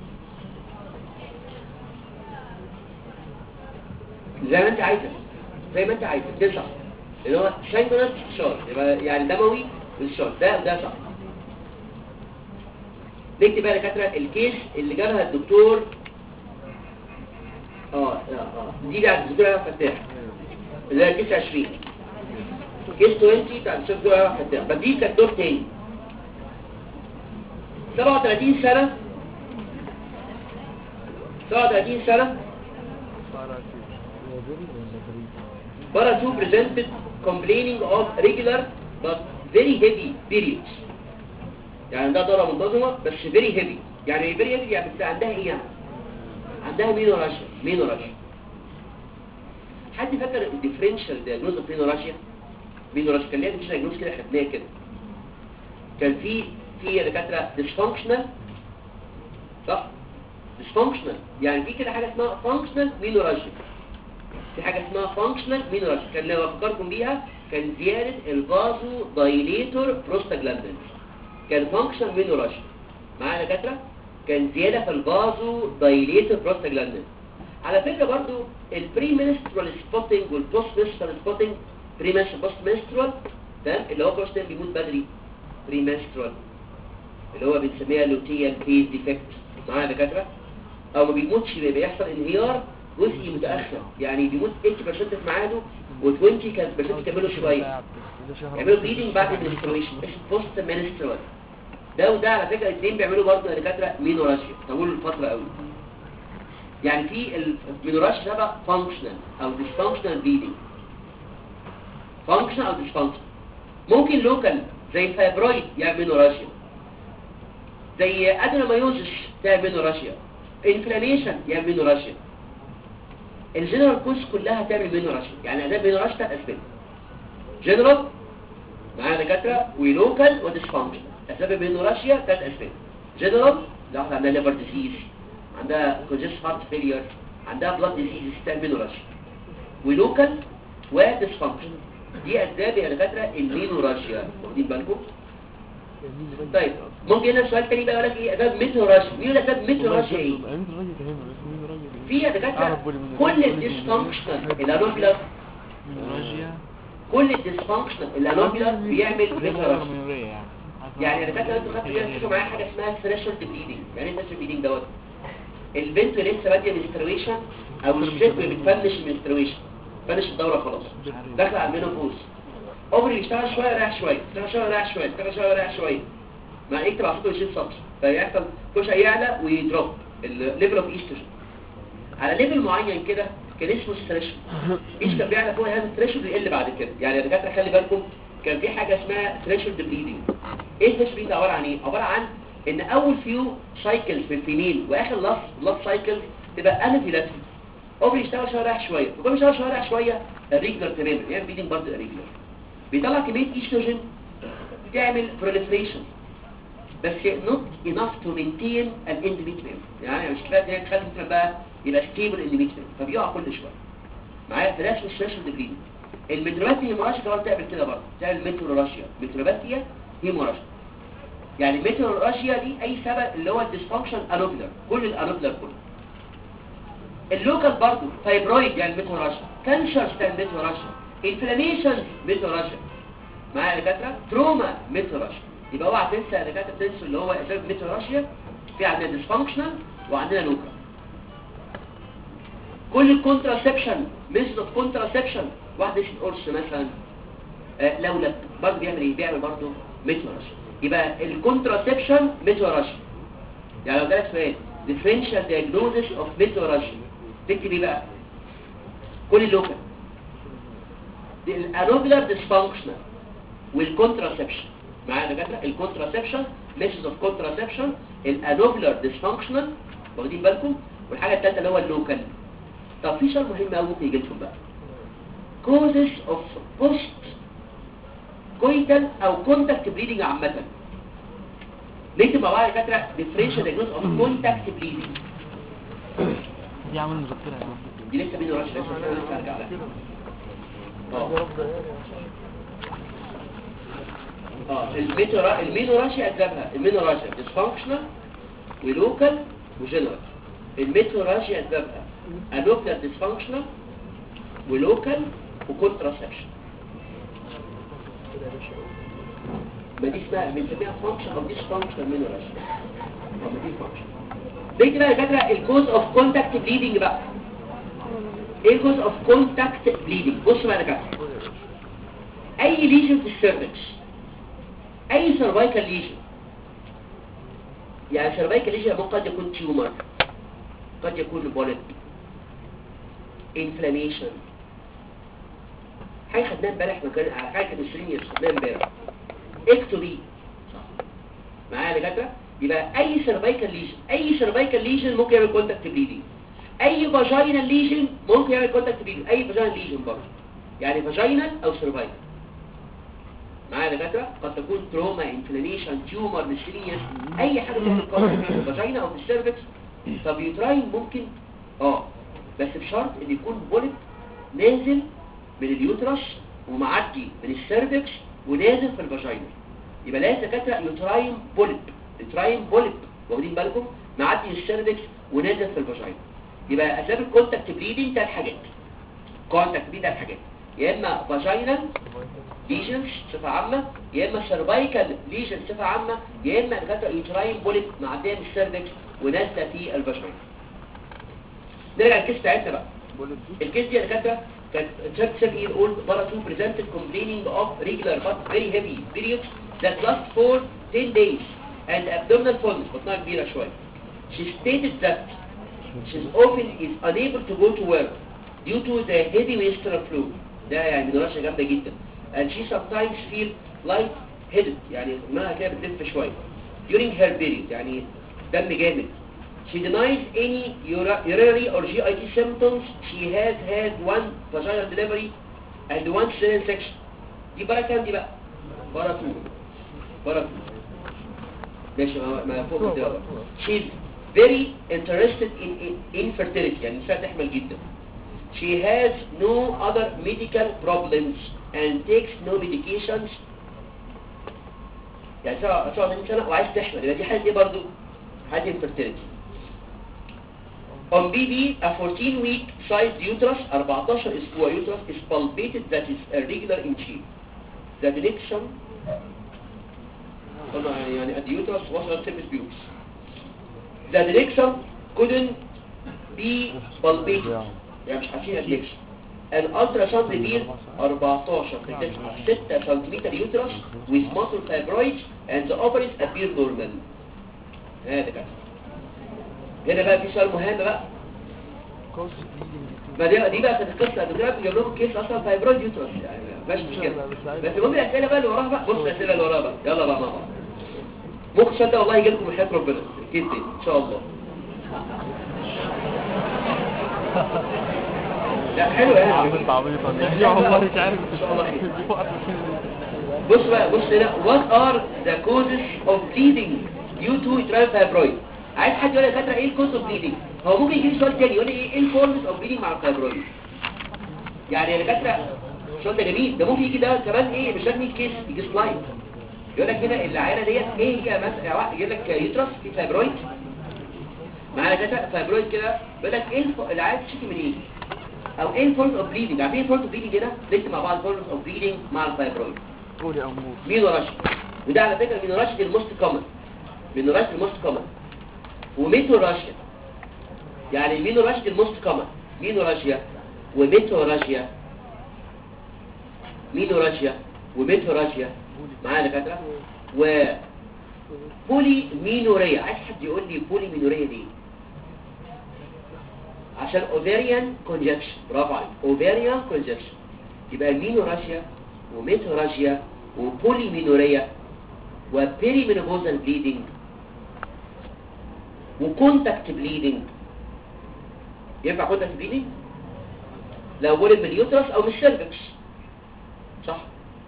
bleeding. زي ما انت عايزه زي ما انت عايزه ده صح اللي هو سانجونال شارج يبقى يعني دموي والشارج ده وده صح نكتب بقى يا دكاتره الكيس اللي جابها الدكتور اه اه اه دي بتاعت الدكتور عبد الفتاح اللي هي كيس 20 كيس 20 بتاع الدكتور عبد الفتاح بديه دكتور تاني 37 سنه 37 سنه Para 2 presented complaining of regular but very heavy periods يعني عندها دورة منتظمة بس very heavy يعني very heavy يعني بس عندها ايه يعني عندها مينوراشيا مينوراشيا حد فاكر الديفرنشال دياجنوز اوف مينوراشيا مينوراشيا كان ليها دياجنوز كده خدناه كده كان في في دكاتره ديسفانكشنال صح ديسفانكشنال يعني في كده حاجه اسمها فانكشنال مينوراشيا في حاجه اسمها فانكشنال مينوراشيا كان لو افكركم بيها كان زياده الفازو دايليتور بروستاجلاندين كان فانكشنال مينوراشيا معايا يا دكاتره كان زياده في الفازو دايليتور بروستاجلاندين على فكره برضو البري منسترال سبوتنج والبوست منسترال سبوتنج بري منسترال بوست منسترال تمام اللي هو بوست بيموت بدري بري منسترال اللي هو بنسميها لوتيال فيز ديفكت معايا يا دكاتره او ما بيموتش بي- بيحصل انهيار جزئي متاخر يعني بيموت 80% في ميعاده و20 كان بيرسنت يكملوا شويه يعملوا بليدنج بعد المنسترويشن اسمه بوست منسترال ده وده على فكره الاثنين بيعملوا برضه يا دكاتره مينوراشيا طولوا الفتره قوي يعني في المينوراشيا شبه فانكشنال او ديسفانكشنال بليدنج فانكشنال او ديسفانكشنال ممكن لوكال زي فايبرويد يعمل مينوراشيا زي ادينومايوزس تعمل مينوراشيا انفلاميشن يعمل مينوراشيا الجنرال كوز كلها تعمل مينوراشيا يعني ده مينوراشيا ثلاث اسباب جنرال معانا دكاتره ولوكال وديسفانكشن اسباب المينوراشيا ثلاث اسباب جنرال ده واحده عندها ليفر ديزيز عندها كونجست هارت فيلير عندها بلاد ديزيز تعمل مينوراشيا ولوكال وديسفانكشن دي اسباب يا دكاتره المينوراشيا واخدين بالكم طيب ممكن هنا سؤال تاني بقى يقول لك ايه اسباب مينوراشيا مين اسباب مينوراشيا ايه في يا دكاتره كل الديسفانكشنال الانوبيلر كل الديسفانكشنال الانوبيلر بيعمل مينوراشيا يعني يا دكاتره انتوا خدتوا كده تشوفوا معايا حاجه اسمها ثريشولد بليدنج يعني ايه ثريشولد بليدنج دوت البنت لسه باديه منسترويشن او الست بتفنش المنسترويشن فنش الدوره خلاص داخله على المينوبوز اوفري يشتغل شويه رايح شويه يشتغل شويه رايح شويه يشتغل شويه رايح شويه مع يكتب على 26 سم فيحصل كل شويه يعلى ويدروب الليفل اوف ايستروجين على ليفل معين كده كان اسمه الثريشولد ايش كان بيعلى فوق هذا الثريشولد يقل بعد كده يعني يا دكاتره خلي بالكم كان في حاجه اسمها ثريشولد بليدنج ايه الثريشولد بليدنج عباره عن ايه عباره عن ان اول فيو سايكلز في الفيميل واخر لاست بلاد سايكل تبقى انفيلاتيك اوفري يشتغل شويه رايح شويه وكل ما يشتغل شويه رايح شويه الريجلر تماما يعني بليدنج برضه الريجلر بيطلع كميه ايستروجين تعمل بروليفريشن بس not enough to maintain an endometrium يعني مش كفايه ان هي تخلي مثلا بقى يبقى ستيبل endometrium فبيقع كل شويه معايا فده اسمه ستريشن ديبليدنج المتروباتيا هيموراشيا كمان تعمل كده برضه تعمل متروراشيا متروباتيا هيموراشيا يعني المتروراشيا دي اي سبب اللي هو الديسفانكشن انوبلر كل الانوبلر كله اللوكال برضه فايبرويد يعني متروراشيا كانسر بتاع متروراشيا انفلاميشن متروراشيا معايا يا دكاتره تروما متروراشيا يبقى اوعى تنسى يا دكاتره تنسوا اللي هو اسباب متروراشيا في عندنا ديسفانكشنال وعندنا لوكال كل الكونتراسبشن ميثود اوف كونتراسبشن واحده اسمها قرص مثلا آه لولب برضه بيعمل ايه بيعمل برضه ميتوراشيا يبقى الكونتراسبشن ميتوراشيا يعني لو جالك سؤال differential diagnosis of ميتوراشيا تكتب ايه بقى كل اللوكال الانوبلر ديسفانكشنال والكونتراسبشن معايا يا دكاتره الكونتراسبشن ميثود اوف كونتراسبشن الانوبلر ديسفانكشنال واخدين بالكم والحاجه الثالثه اللي هو اللوكال طب في سؤال مهم قوي ممكن يجي لكم بقى causes of post coital او contact bleeding عامة نكتب مع بعض يا دكاتره differential diagnosis of contact bleeding دي عامل مذكرة يا جماعة. دي لسه بيني ورش لسه لسه هرجع لها اه اه الميتورا المينوراشيا اسبابها المينوراشيا ديسفانكشنال ولوكال وجنرال الميتوراشيا اسبابها انوكلر ديسفانكشنال ولوكال وكونتراسبشن ما دي اسمها بنسميها فانكشن او ديسفانكشنال مينوراشيا اه ما دي فانكشن دي كده يا دكاتره الكوز اوف كونتاكت بليدنج بقى ايه كوز اوف كونتاكت بليدنج بص بقى يا دكاتره اي ليجن في السيرفكس اي سيرفايكال ليجن يعني سيرفايكال ليجن ممكن قد يكون تيومر قد يكون بوليب انفلاميشن حاجه خدناها امبارح مكان حاجه كانت السرير خدناها امبارح اكتوبي معايا يا دكاتره يبقى اي سيرفايكال ليجن اي سيرفايكال ليجن ممكن يعمل كونتاكت بليدنج اي فاجينال ليجن ممكن يعمل كونتاكت بليدنج اي فاجينال ليجن برضه يعني فاجينال او سيرفايكال معايا يا دكاتره قد تكون تروما انفلاميشن تيومر ميسيلينيس اي حاجه تعمل كونتاكت في الفاجينا او في السيرفكس طب يوتراين ممكن اه بس بشرط ان يكون بوليت نازل من اليوترس ومعدي من السيرفكس ونازل في الفاجينا يبقى لازم دكاتره يوتراين بوليب يوتراين بوليب واخدين بالكم معدي السيرفكس ونازل في الفاجينا يبقى اسباب الكونتاكت بليدنج ثلاث حاجات كونتاكت بليدنج ثلاث حاجات يا اما فاجينال ليجنز صفه عامه يا اما سيرفايكال ليجنز صفه عامه يا اما دكاتره يوتراين بوليب معديه من السيرفكس ونازله في الفاجينا نرجع الكيس بتاعتنا بقى الكيس دي يا دكاتره كانت 37 year old para 2 presented complaining of regular but very heavy periods that last for 10 days and abdominal fullness بطنها كبيرة شوية. She stated that she often is unable to go to work due to the heavy menstrual flow ده يعني منرشة جامدة جدا and she sometimes feel light headed يعني دماغها كده بتلف شوية during her period يعني دم جامد She denies any ura- urinary or GIT symptoms. She has had one vaginal delivery and one cesarean section. دي بقى كام دي بقى؟ بارا 2 بارا 2 ماشي ما ما فوق كده بقى. She's very interested in, in infertility يعني نساء تحمل جدا. She has no other medical problems and takes no medications يعني 37 سنة وعايز تحمل يبقى دي حاجة ايه برضو؟ حاجة infertility. On BB, a 14-week sized uterus, 14 اسبوع uterus is palpated that is irregular in shape. The direction طبعا يعني the uterus وصلت سيرفيس بيوكس. The direction couldn't be palpated. يعني مش عارفين الديكشن. An ultrasound revealed 14 في 6 سنتيمتر uterus with muscle fibroids and the ovaries appear normal. هذا كده. هنا بقى في سؤال مهم بقى ما دي دي بقى كانت القصه قبل كده بيجيب لهم كيس اصلا فايبرويد يوترس يعني مش مشكله بس المهم الاسئله بقى اللي وراها بقى بص الاسئله اللي وراها بقى يلا بقى مع بعض ممكن تصدق والله يجي لكم حياه ربنا الكيس دي ان شاء الله لا حلو يعني عبيط عبيطة دي والله مش عارف ان شاء الله خير دي وقت بص بقى بص هنا what are the causes of bleeding due to uterine fibroid عايز حد يقول لي يا دكاتره ايه الكوز اوف بليدنج هو ممكن يجي لي سؤال تاني يقول لي ايه الكوز اوف بليدنج مع الفايبرويد يعني يا دكاتره السؤال ده جميل ده ممكن يجي ده كمان ايه مش لازم يجي كيس يجي سلايد يقول لك هنا العينه ديت ايه هي مثلا يجيب لك يوترس في فايبرويد معانا كده فايبرويد كده بيقول لك ايه الف- العيان تشتكي من ايه او ايه الفورم اوف بليدنج عارفين الفورم اوف بليدنج هنا نكتب مع بعض الفورم اوف بليدنج مع الفايبرويد قول يا امور مينوراشيا وده على فكره مينوراشيا دي الموست كومن مينوراشيا الموست كومن وميتوراشيا يعني المينوراشيا دي الموست كومن مينوراشيا وميتوراشيا مينوراشيا وميتوراشيا معايا يا دكاتره و بولي مينوريا عايز حد يقول لي بولي مينوريا دي عشان اوفيريان كونجكشن برافو عليك اوفيريان كونجكشن يبقى مينوراشيا وميتوراشيا وبولي مينوريا وبيري مينوبوزال بليدنج وكونتاكت بليدنج ينفع كونتاكت بليدنج لو ولد من اليوترس او من السيرفكس صح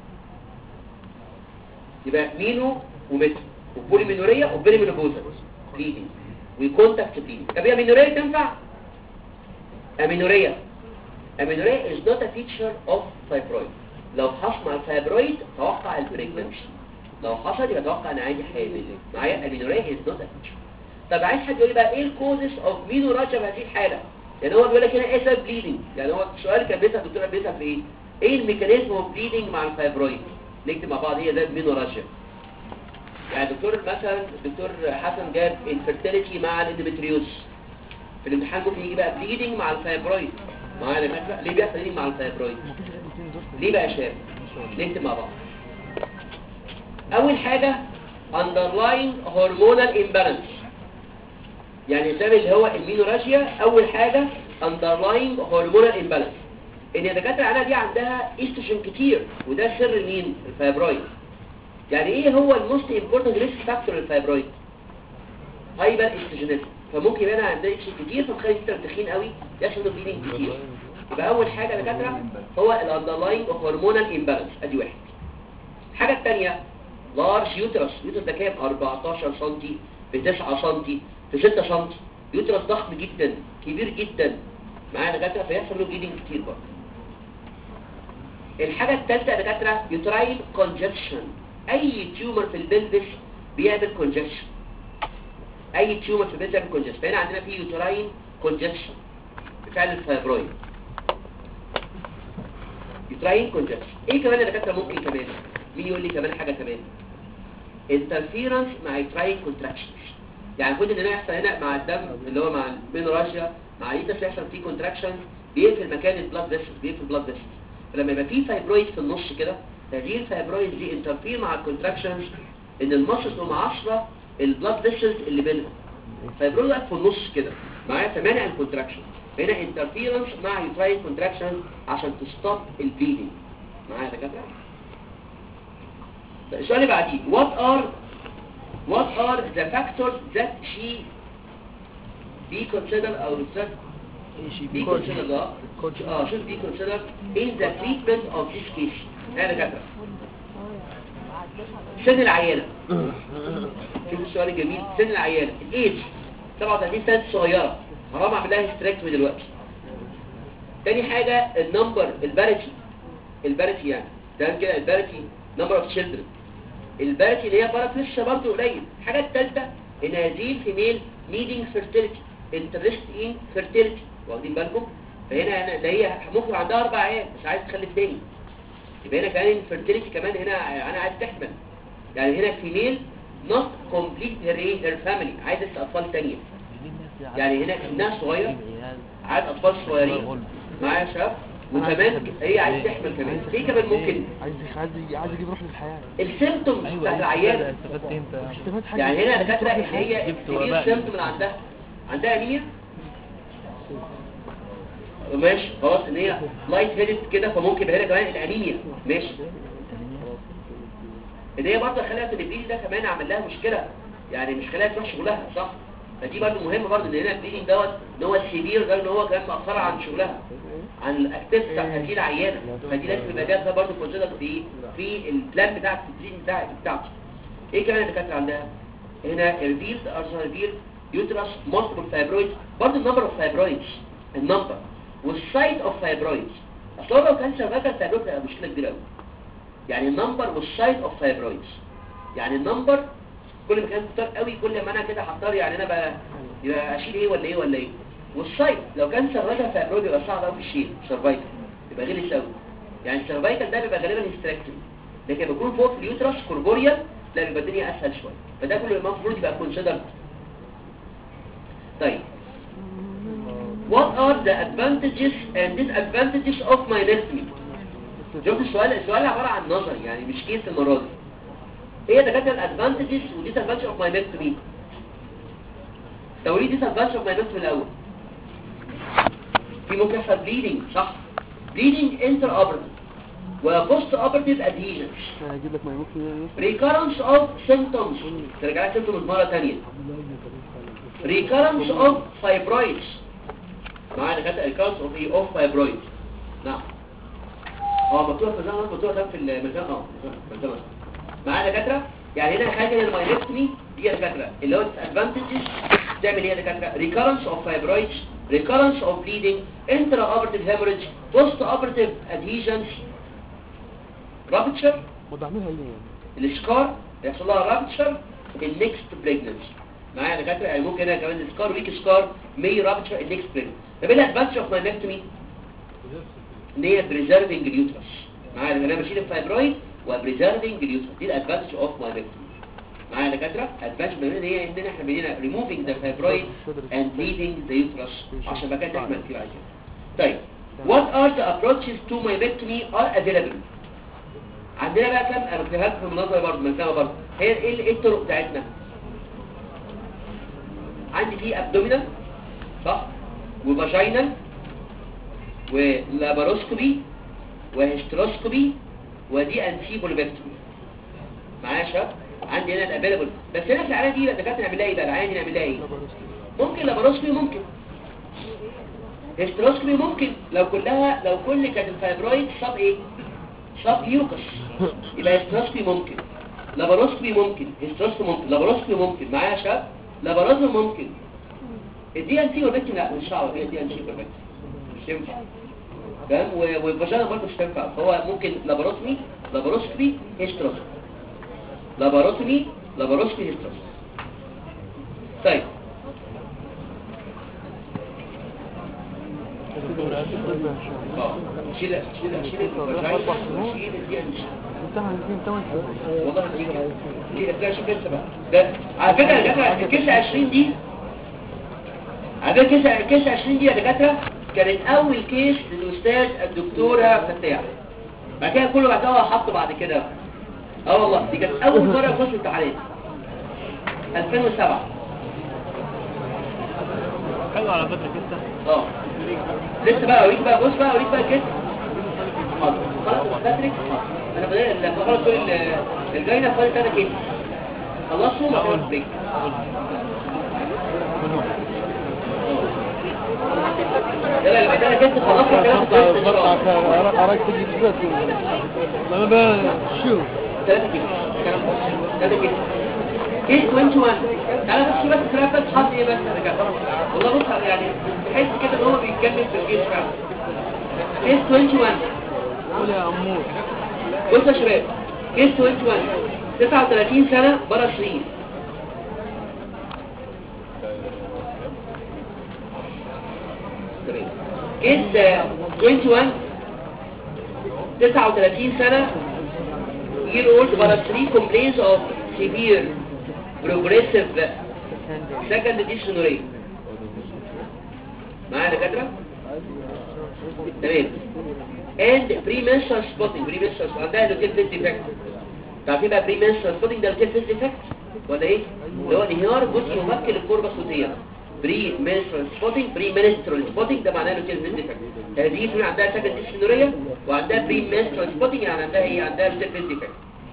يبقى مينو وميتو وبولي مينوريا وبيري مينوبوزال بليدنج وكونتاكت بليدنج طب هي مينوريا تنفع امينوريا امينوريا is not a feature of fibroid لو حصل مع الفايبرويد توقع البريجننسي لو حصل يبقى توقع ان عندي حامل معايا امينوريا is not a feature طب عايز حد يقول لي بقى ايه الكوزس اوف مينوراجيا في هذه الحاله يعني هو بيقول لك هنا ايه سبب بليدنج يعني هو السؤال كان بيسال الدكتور بيسال في ايه ايه الميكانيزم اوف بليدنج مع الفايبرويد نكتب مع بعض هي ده مينوراجيا يعني دكتور مثلا الدكتور حسن جاب انفيرتيليتي مع الاندوميتريوس في الامتحان ممكن يجي بقى بليدنج مع الفايبرويد معايا يا دكاتره ليه بيحصل بليدنج مع الفايبرويد ليه بقى يا شباب نكتب مع بعض اول حاجه underlying hormonal imbalance يعني السبب اللي هو المينوراجيا اول حاجه underlying hormonal imbalance ان الدكاتره العيانه دي عندها استروجين كتير وده سر مين الفايبرويد يعني ايه هو الموست امبورتنت ريسك فاكتور للفايبرويد هايبر استروجينيزم فممكن يبقى انا عندي استروجين كتير فمخلي الجسم تخين قوي يحصل له بليدنج كتير يبقى اول حاجه يا دكاتره هو الاندرلاينج هرمونال امبالانس ادي واحد الحاجه الثانيه لارج يوترس يوترس ده كام 14 سم في 9 سم في 6 سم يوترس ضخم جدا كبير جدا معايا دكاتره فيحصل له بليدنج كتير برضه الحاجه الثالثه يا دكاتره يوترايل كونجكشن اي تيومر في البلبس بيعمل كونجكشن اي تيومر في البلبس بيعمل كونجكشن فهنا عندنا في يوتراين كونجكشن بفعل الفايبرويد يوتراين كونجكشن ايه كمان يا دكاتره ممكن كمان مين يقول لي كمان حاجه كمان انترفيرنس مع يوتراين كونتراكشنز يعني المفروض ان هنا يحصل هنا مع الدم اللي هو مع البينوراشيا مع ايتس يحصل فيه كونتراكشن بيقفل مكان البلاد فيسل بيقفل البلاد فيسل فلما يبقى فيه فايبرويد في النص كده هذه الفايبرويد دي انترفير مع الكونتراكشنز ان المصل تقوم 10 البلاد فيسلز اللي بينهم فايبرويد واقف في النص كده معايا فمانع الكونتراكشن هنا انترفيرنس مع يوتراين كونتراكشن عشان تستوب البليدنج معايا يا دكاتره السؤال اللي بعديه what are what are the factors that she be considered or that be considered اه اه should be considered in the treatment of this case يا دكاتره سن العيانه شوف السؤال الجميل سن العيانه الايج 37 سنه صغيره حرام اعمل لها هيستريكتومي دلوقتي تاني حاجه النمبر الباريتي الباريتي يعني ده كده الباريتي نمبر اوف تشيلدرن الباريتي اللي هي برك لسه برضه قليل الحاجه الثالثه ان هذه الفيميل نيدنج فيرتيليتي انترست ان فيرتيليتي واخدين بالكم فهنا هنا ده هي ممكن عندها اربع عيال مش عايز تخلف تاني يبقى هنا كمان الفيرتيليتي كمان هنا انا عايز تحمل يعني هنا فيميل not complete her her family عايزه اطفال تانية يعني هنا سنها صغير عايز اطفال صغيرين معايا يا شباب وكمان هي عايز تحمل كمان ايه كمان ممكن عايز عايز عايز اجيب روح للحياه السيمتومز بتاعت العيان استفدت انت مش استفاد حاجه يعني هنا دكاتره هي جبت ايه وباء. السيمتوم اللي عندها عندها انيميا ماشي خلاص ان هي لايت هيدد كده فممكن يبقى هنا كمان الانيميا ماشي ان هي برضه خلايا البليدنج ده كمان عمل لها مشكله يعني مش خلايا تروح شغلها صح فدي برضه مهمه برضه ان هنا البليدنج دوت ان هو السيفير ده ان هو كمان مأثر عن شغلها عن الاكتيف بتاع هذه العيانه فدي لازم يبقى ده برضه كونسيدر في في البلان بتاع البليدنج بتاع بتاعته ايه كمان اللي كانت عندها هنا الريفيلد ارسنال ريفيلد يوترس مالتيبل فايبرويد برضه النمبر اوف فايبرويدز النمبر والسايت اوف فايبرويدز اصل هو لو كان سيرفايكال فايبرويد هيبقى مشكله كبيره قوي يعني النمبر والسايت اوف فايبرويدز يعني النمبر كل ما كان كتير قوي كل ما انا كده هختار يعني انا بقى يبقى اشيل ايه ولا ايه ولا ايه والسايت لو كان سيرفايكال فايبرويد يبقى صعب قوي في الشيل سيرفايكال يبقى غير قوي يعني السيرفايكال ده بيبقى غالبا هيستراكتومي لكن بيكون فوق في اليوترس كوربوريال لا بيبقى الدنيا اسهل شويه فده كله المفروض يبقى كونسيدرد طيب What are the advantages and disadvantages of myelectomy? شوف السؤال السؤال عبارة عن نظري يعني مش كيس المرة دي ايه دكاتره الادفانتجز والديسادفانتج اوف مايلكتومي توريد ديسادفانتج اوف مايلكتومي الاول في ممكن يحصل بليدنج صح بليدنج انتر اوبرتيف وبوست اوبرتيف ادهيجنز هجيب لك مايموكسي recurrence of symptoms ترجع لك symptoms مرة تانية recurrence of fibroids معانا كانت recurrence of ايه of fibroids نعم اه مكتوب في الزمن مكتوب ده في المكان اه مكتوب معانا دكاتره يعني هنا حاجه المايلكتومي دي يا دكاتره اللي هو advantages تعمل ايه يا دكاتره recurrence of fibroids recurrence of bleeding intraoperative hemorrhage post operative adhesions rupture ما بعملها ايه يعني السكار يحصل لها رابتشر النكست بريجننسي معايا دكاتره يعني ممكن هنا كمان السكار ويك سكار مي رابتشر النكست بريجننسي طب ايه الادفانتج اوف مايمكتومي ان هي بريزرفنج اليوترس معايا انا بشيل الفايبرويد وبريزرفنج اليوترس دي الادفانتج اوف مايمكتومي معايا دكاتره ادفانتج ان هي ان احنا بنينا ريموفينج ذا فايبرويد اند ليفينج ذا يوترس عشان مكان تحمل فيه بعد كده طيب what are the approaches to myomectomy are available عندنا بقى كام انا بكتبها لكم في المناظره برضه مكتبها برضه هي ايه ايه الطرق بتاعتنا عندي في ابدومينال صح وفاجينال ولاباروسكوبي وهيستروسكوبي ودي انسي بوليبكتومي معايا يا شباب عندي هنا الافيلابل بس هنا في العيادة دي بقى الدكاتره نعمل لها ايه بقى العيادة دي نعمل لها ايه ممكن لاباروسكوبي ممكن هيستروسكوبي ممكن لو كلها لو كل كانت الفايبرويد صاب ايه صاب يوكس يبقى هيستروسكوبي ممكن لاباروسكوبي ممكن هيستروسكوبي ممكن لاباروسكوبي ممكن معايا يا شباب لابارازم ممكن الدي ان سي والبكتي لا مش صعب هي الدي ان سي والبكتي مش تنفع تمام و- والفاجانا برضه مش تنفع فهو ممكن لاباروتمي لاباروسكوبي هيستروسكوبي لاباروتمي لاباروسكوبي هيستروسكوبي طيب اه شيل شيل شيل الفاجانا شيل الدي ان سي امتحن فيه 8 سنين والله دي دي ده شوف لسه بقى ده على فكره يا دكاتره الكيس 20 دي على فكره الكيس الكيس 20 دي يا دكاتره كانت اول كيس للاستاذ الدكتوره فتاح بعد كده كله بعد كده حطه بعد كده اه والله دي كانت اول مره في امتحانات 2007 حلو على فكرة كده اه لسه بقى اوريك بقى بص بقى اوريك بقى الكيس حاضر خلاص باتريك انا بدأت لما خلاص كل ال- الجاينه فاضل ثلاثه كيس خلصوا ما كانش بريك يلا اللي بعدها كيس خلصوا كده برضه برضه عشان اراك تجي تثبت لما بقى شوف ثلاثه كيس ثلاثه كيس كيس 21 تعالى بس شوف بس الكلام بس حاطط ايه بس يا دكاتره والله بص يعني تحس كده ان هو بيتكلم في الكيس فعلا كيس 21 قول يا امور بص يا شباب كيس 21 39 سنة برا سرير تمام كيس آه، 21 39 سنة year old برا سرير complains of severe progressive second dysmenorrhea معايا يا دكاترة؟ تمام and premenstrual spotting premenstrual spotting عندها لوتيل فيز ديفكت تعرفين بقى premenstrual spotting ده لوتيل فيز ديفكت ولا ايه اللي هو انهيار جزء ممكن الكوربة الصوتية premenstrual spotting premenstrual spotting ده معناه لوتيل فيز ديفكت هذه تكون عندها سكند ديسفينوريا وعندها premenstrual spotting يعني عندها ايه عندها لوتيل فيز ديفكت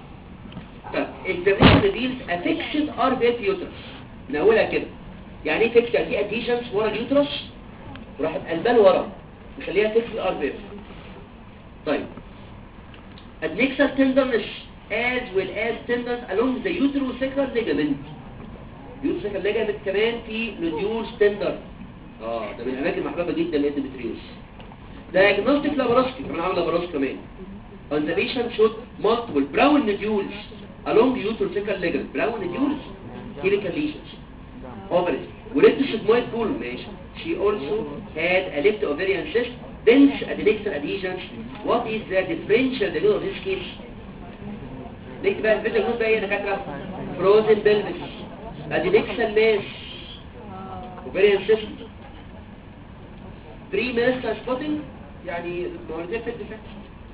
طب الزميل reveals a fixed RBF uterus من اولها كده يعني ايه fixed يعني في adhesions ورا اليوترس وراحت قلبها لورا نخليها fixed RBF طيب adnexal tenderness as well as tenderness along the uterosacral ligament uterosacral ligament كمان في nodules tender اه ده من الاماكن المحببه جدا للاندوميتريوس diagnostic laparoscopy كمان عامل laparoscopy كمان on the patient showed multiple brown nodules along the uterosacral ligament brown nodules clinical lesions ovaries ولقيت sigmoid pool ماشي she also had a left ovarian cyst dense adnexal adhesions what is the differential diagnosis of this case نكتب بقى الفيديو الجزء ده ايه يا دكاتره frozen pelvis adnexal mass ovarian cyst pre-menstrual spotting يعني مولدات في الدفاع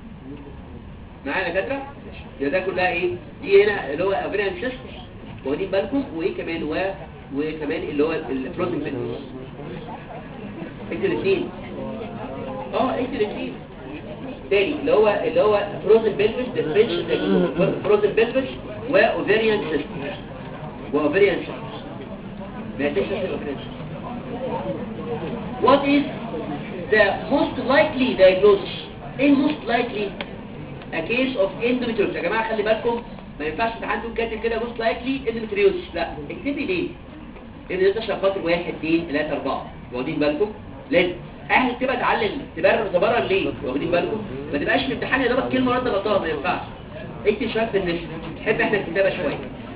معانا يا دكاتره يبقى ده كلها ايه دي هنا اللي هو ovarian cyst واخدين بالكم وايه كمان و وكمان اللي هو الفروزن بيلفس اكتب الاثنين اه اكتب الاثنين تاني اللي هو اللي هو فروزن بيلفس ديفرنشال فروزن بيلفس واوفيريان سيستم واوفيريان سيستم ما تنساش الاوفيريان سيستم What is the most likely diagnosis? ايه most likely a case of endometriosis يا جماعه خلي بالكم ما ينفعش امتحان كاتب كده most likely endometriosis لا اكتبي ليه ان ده عشان خاطر واحد اثنين ثلاثة أربعة واخدين بالكم لازم اهل تبقى تعلم تبرر تبرر ليه واخدين بالكم ما تبقاش في امتحان يا دوبك كلمة رد غلطها ما ينفعش اكتب شوية في النص تحب احنا الكتابة شوية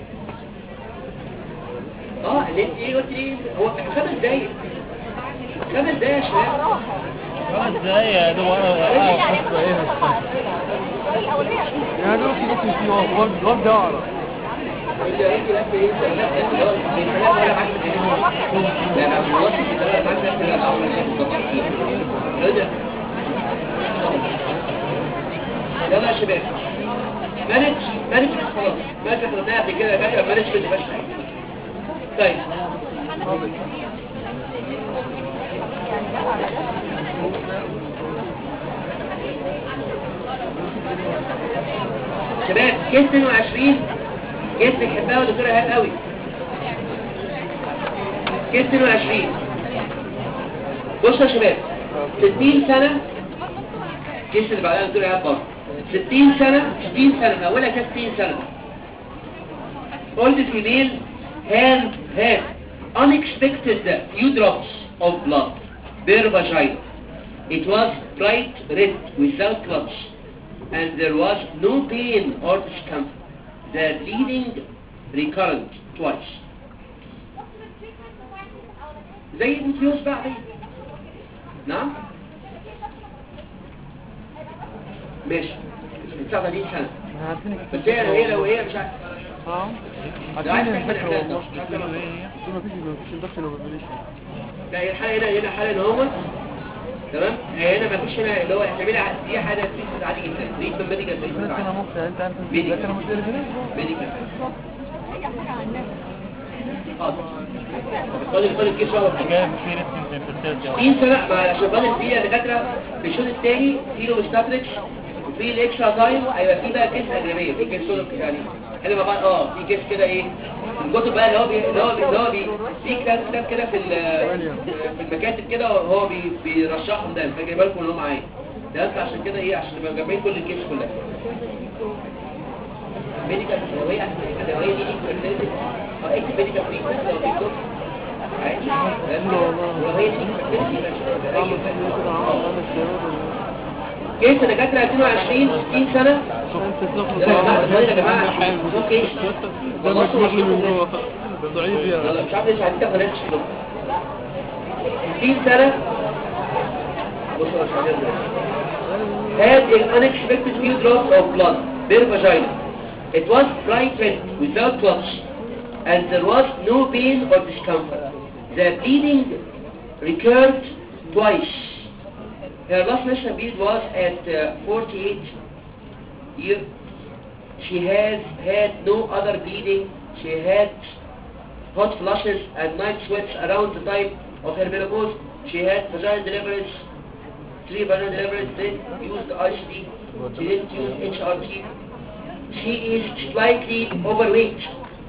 اه اللي انت ايه قلت ايه هو خمس دقايق خمس دقايق يا شباب خمس دقايق يا دوب انا خمس دقايق يعني دول في اسم فيه وابدا وابدا اقرا يلا يا شباب مانج مانج خلاص مانج خدناها قبل كده فاكر مانج في بس طيب شباب كيس 22 كيس بيحبها ودكتور ايهاب قوي كيس 22 بصوا يا شباب 60 سنة كيس اللي بعدها دكتور ايهاب برضه 60 سنة 60 سنة اولها كانت 60 سنة old female has had unexpected few drops of blood their vagina it was bright red without clots and there was no pain or discomfort the bleeding recurrent twice زي الانفيوز بقى عادي. نعم ماشي من 39 سنة عارفين بس هي هي لو هي مش عارف اه ده عايز عارفين تعمل الفكرة إعلان ده. والله مش عارف تعمل إيه. ما فيش ما فيش اندكشن اوبريشن لا هي الحالة هنا هنا حالة ان هو تمام هي هنا مفيش هنا اللي هو هتعملي ع- دي حاجة تريتمنت عادي جدا تريتمنت ميديكال بس تريتمنت انا عادي مخ انت عارف ميديكال. لكن انا مش قادر كده ميديكال حاضر فاضل فاضل كيس واحد جاي في ريسك انت 60 سنة مع عشان فاضل فيها دكاترة في الشوط الثاني في لوبستاتريكس وفي الاكسترا تايم هيبقى في بقى كيس اجنبيه في كيس سولو يعني احنا مع بعض اه في كيس كده ايه الكتب بقى اللي هو بي اللي هو بي اللي هو بي في كتاب كتاب كده في ال- في المكاتب كده هو بي بيرشحهم ده فاجي بالكم ان هو معايا ده بس عشان كده ايه عشان نبقى جايبين كل الكيس كلها ميديكال ادويه الادويه دي دي اه اكتب ميديكال تريتمنت لو في كتب عادي لو هي دي كيس دكاتره 2020 60 سنه ده يا جماعه ده يا جماعه ده كيس ده مش مغلي من جوه ضعيف يا يلا مش عارف ليش عايزين تاخد ريسك كده 60 سنة بصوا يا شباب had an unexpected few drops of blood their vagina it was bright red without clots and there was no pain or discomfort the bleeding recurred twice her last menstrual period was at uh, 48 years she has had no other bleeding she had hot flushes and night sweats around the time of her menopause. She had vaginal deliveries, three vaginal deliveries, didn't use the ICD, she didn't use HRT. She is slightly overweight.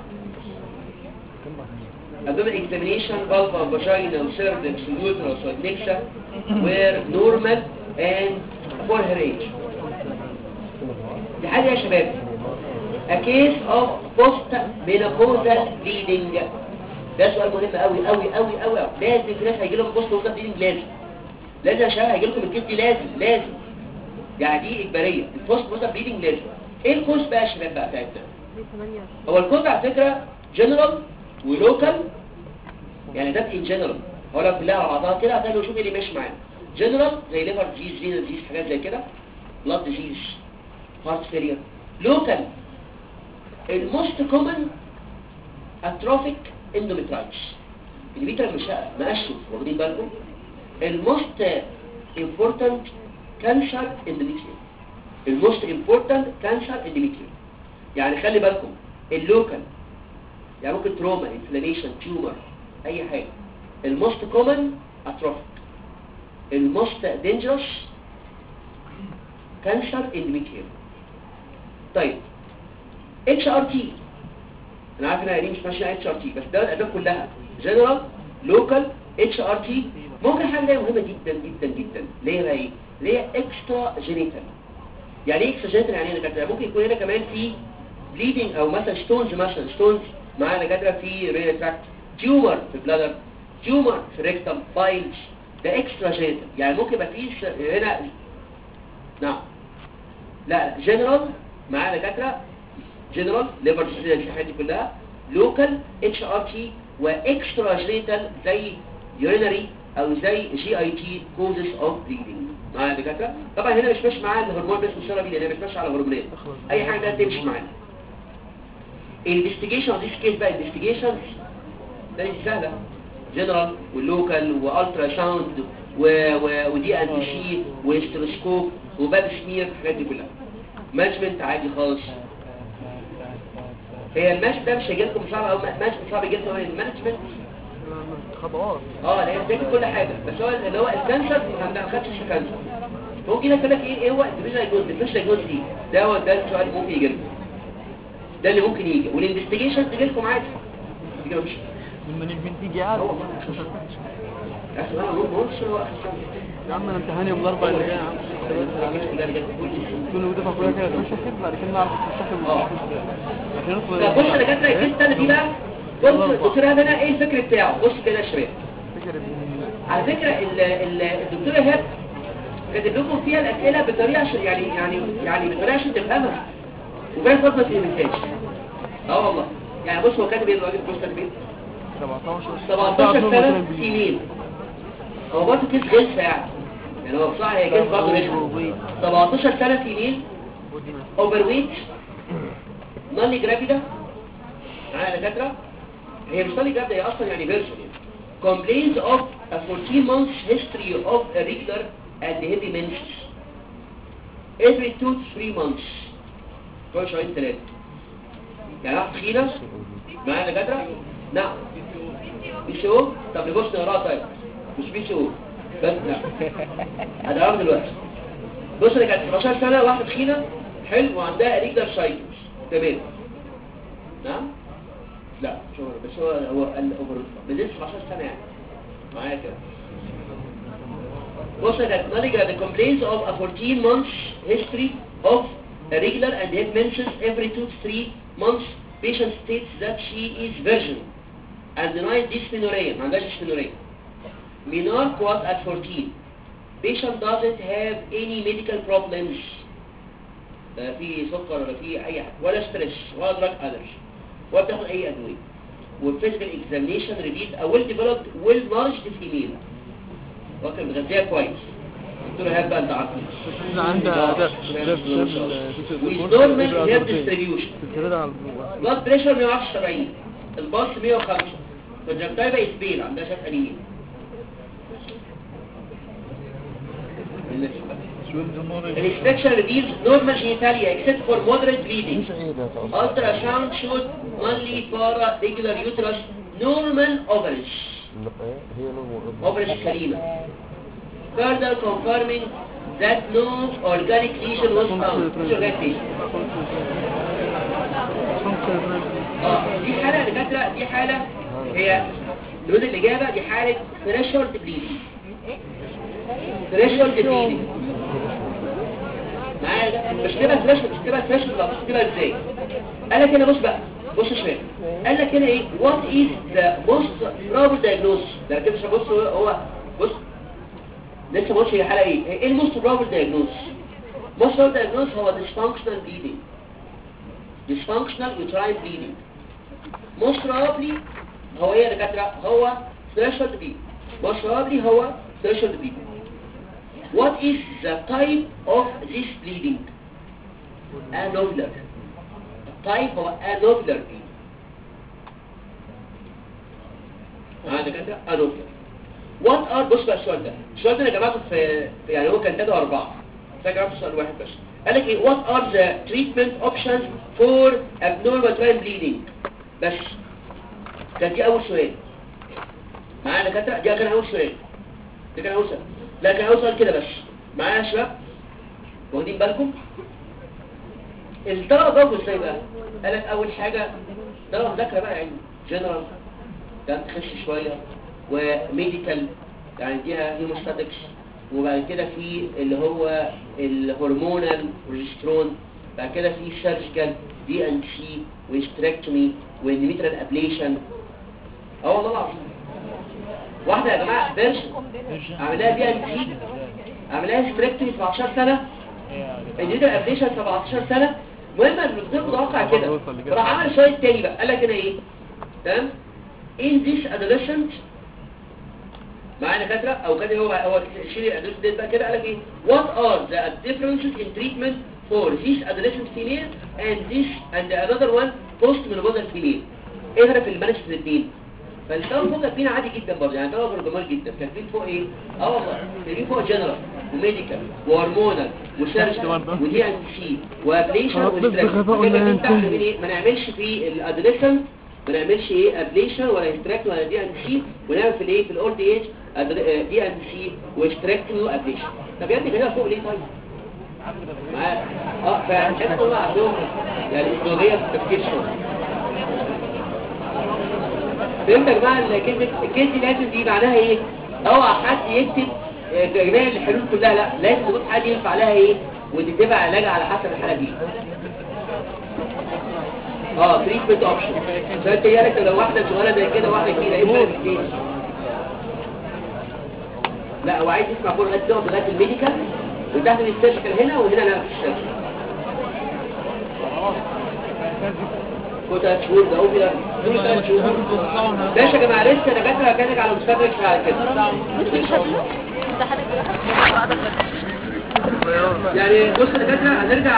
Abdominal examination, vulva, vagina, cervix, uterus, and nexa were normal and for her age. دي حاجة يا شباب a case of post menopausal bleeding ده سؤال مهم قوي قوي قوي قوي لازم في ناس هيجي لهم بوست مenopausal bleeding لازم لازم يا شباب هيجي لكم الكيس دي لازم لازم يعني دي اجباريه البوست مenopausal bleeding لازم ايه الكوز بقى يا شباب بقى بتاعتنا هو الكوز على فكره جنرال ولوكال يعني ده ان جنرال هقول لك كلها على بعضها كده هتلاقي شوف ايه اللي ماشي معانا جنرال زي ليفر ديزيز رينال ديزيز حاجات زي كده بلاد ديزيز هارت فيلير لوكال الموست كومن اتروفيك اندوميترايتس اللي بيتر مش مقشف واخدين بالكم الموست امبورتنت كانسر اندوميتريوم الموست امبورتنت كانسر اندوميتريوم يعني خلي بالكم اللوكال يعني ممكن تروما انفلاميشن تيومر اي حاجه الموست كومن اتروفيك الموست دينجرس كانسر اندوميتريوم طيب اتش ار تي انا عارف انها دي مش ماشيه اتش ار تي بس ده الاسباب كلها جنرال لوكال اتش ار تي ممكن حاجه جايه مهمه جدا جدا جدا ليه بقى ايه ليه اكسترا جينيتال يعني ايه اكسترا جينيتال يعني ايه دكاتره ممكن يكون هنا كمان في بليدنج او مثلا ستونز مثلا ستونز معانا دكاتره في رينال تراكت تيومر في بلادر تيومر في ريكتم بايلز ده اكسترا جينيتال يعني ممكن يبقى في س- هنا نعم لا لا جنرال معانا دكاتره جنرال ليفر ديزيز الحاجات دي كلها لوكال اتش ار تي واكسترا جينيتال زي يورينري او زي جي اي تي كوزز اوف بليدنج معايا يا دكاتره طبعا هنا مش ماشي معايا الهرمون بس الثيرابي لان مش ماشي على هرمونات اي حاجه ده تمشي معانا الانفستيجيشن اوف ذيس كيس بقى انفستيجيشن ده دي سهله جنرال واللوكال والترا ساوند و- و- ودي ان سي واستروسكوب وباب سمير الحاجات دي كلها مانجمنت عادي خالص هي الماتش ده مش هيجي لكم صعب او ماتش صعب يجي لكم المانجمنت خطوات اه لا بتاكل كل حاجه بس هو اللي هو الكانسر ما خدتش الكانسر ممكن يقول لك ايه ايه هو الديفيجن جوز الديفيجن جوز دي ده هو ده السؤال ممكن يجي لكم ده اللي ممكن يجي والانفستيجيشن تجي لكم عادي تيجي مش لما نبي تيجي عاد هو يا اخي انا بقول بص هو يا عم انا امتحاني يوم الاربعاء اللي جاي يا عم كل ودفع كلها كده تمشي بعد كده نعرف نستخدم اه. عشان ندخل لا بص انا جت لك السنه دي بقى بص الدكتور ايهاب هنا ايه الفكر بتاعه بص كده يا شباب فكرة على فكره ال- ال- الدكتور ايهاب كاتب لكم فيها الاسئله بطريقه عشان يعني يعني يعني بطريقه عشان تفهمها وبين فضل ما تفهمهاش اه والله يعني بص هو كاتب ايه الراجل بص كاتب ايه 17 17 سنه سنين هو برضه كيس غلسه يعني يعني هو بصراحه هي كيس برضه رخمه 17 سنه سنين اوفر ويت نوني جرافيدا معايا يا دكاتره هي مش نوني جرافيدا هي اصلا يعني فيرجن complains of a 14 months history of irregular and heavy menses every 2 to 3 months كل شهرين ثلاثه يعني واحد تخينه معايا يا دكاتره نعم بي سي او طب نبص نقراها طيب مش بي سي او بس لا هدعوها دلوقتي بص انا كانت 17 سنه واحده تخينه حلو وعندها ريجلر سايكلز تمام نعم لا مش هو بس هو هو الاوفر بدل 17 سنه يعني معايا كده بص انا كانت نالجا the complaints of a 14 months history of irregular and head menses every 2 to 3 months patient states that she is virgin and denies dysmenorrhea ما عندهاش dysmenorrhea menarche at 14 patient doesn't have any medical problems لا في سكر ولا في اي حاجه ولا ستريس ولا دراج الرجي ولا بتاخد اي ادويه والفيزيكال اكزامينشن ريفيد ا ويل ديفلوبد ويل نارشد فيميل واكل مغذيه كويس قلت له هات بقى انت عارفين عندها ده With normal hair distribution. ده على بلاد بريشر 170 البلس 105 فالجنتايبا اسبيل عندها شك انيميا الانسبكشن ريفيلز نورمال جينيتاليا except for moderate bleeding ultrasound showed only para regular uterus normal ovaries ovaries سليمة further confirming that no organic lesion was found مش organic lesion اه دي حالة اللي فاكرة دي حالة هي لون الإجابة دي حالة threshold bleeding threshold bleeding معايا ده مش تبقى threshold مش تبقى threshold لا مش تبقى ازاي قال لك هنا بص بقى بص شوية قال لك هنا ايه what is the most probable diagnosis ده كده مش هبص هو- هو بص لسه بص هي حالة ايه ايه الموست probable diagnosis most probable diagnosis هو dysfunctional bleeding dysfunctional uterine bleeding most probably هو ايه يا دكاتره هو threshold bleeding most probably هو threshold bleeding what is the type of this bleeding annular type هو annular bleeding ها دكاتره annular what are بص بقى السؤال ده السؤال ده انا جمعته في في- يعني هو كان ثلاثة أربعة فجمعته سؤال واحد بس قال لك ايه what are the treatment options for abnormal uterine bleeding بس كان دي أول سؤال معايا دكاترة دي كان أول سؤال ده كان أول سؤال لا كان أول سؤال كده بس معايا يا شباب واخدين بالكم الطلبة ضربوا ازاي بقى قال لك أول حاجة طلبة مذاكرة بقى يعني جنرال ده تخش شوية وميديكال يعني فيها هيموستاتكس وبعد كده في اللي هو الهرمونال بروجسترون بعد كده في سيرجيكال دي ان سي وهيستريكتومي واندوميتريال ابليشن اه والله العظيم واحده يا جماعه بيرش عاملاها دي ان سي عاملاها هيستريكتومي 17 سنه اندوميتريال ابليشن 17 سنه المهم الدكتور متوقع كده فراح عمل شويه تاني بقى قال لك هنا ايه تمام in this adolescent معانا دكاتره او كده هو هو شيل الادولسنت ديت بقى كده قال لك ايه what are the differences in treatment for this adolescent female and this and another one post menopausal female ايه الفرق في المانج في الاثنين فالطلبه فوق كاتبين عادي جدا برضه يعني طلبه جمال جدا كاتبين فوق ايه اه والله كاتبين فوق جنرال وميديكال وهرمونال وسيرجيكال ودي ان سي وابليشن وستراكشن تحت من ايه ما نعملش في الادوليسنت ما نعملش ايه ابليشن ولا استراكت ولا دي ان سي ونعمل في الايه في الاولد ايج دي ان سي واستراكت وابليشن طب يا ابني كده فوق ليه طيب معاك اه فعشان هم عندهم يعني ازدواجيه في التفكير شويه فهمت يا جماعه ان كلمه الكيس دي لازم دي معناها ايه اوعى حد يكتب آه، تجميع الحلول كلها لا لازم تكون حد ينفع لها ايه وتتبع علاج على حسب الحاله دي اه تريتمنت اوبشن فانت يالك لو واحده صغيره زي كده واحده كبيره ايه الفرق فين لا هو عايز يسمع كل لغايه تقعد لغايه الميديكال وتاخد السيرجيكال هنا وهنا لا مفيش سيرجيكال كنت هتشهور ده هو كده دول ثلاث شهور ماشي يا جماعه لسه انا دكاتره كانك على مستدرك على كده يعني بص يا دكاتره هنرجع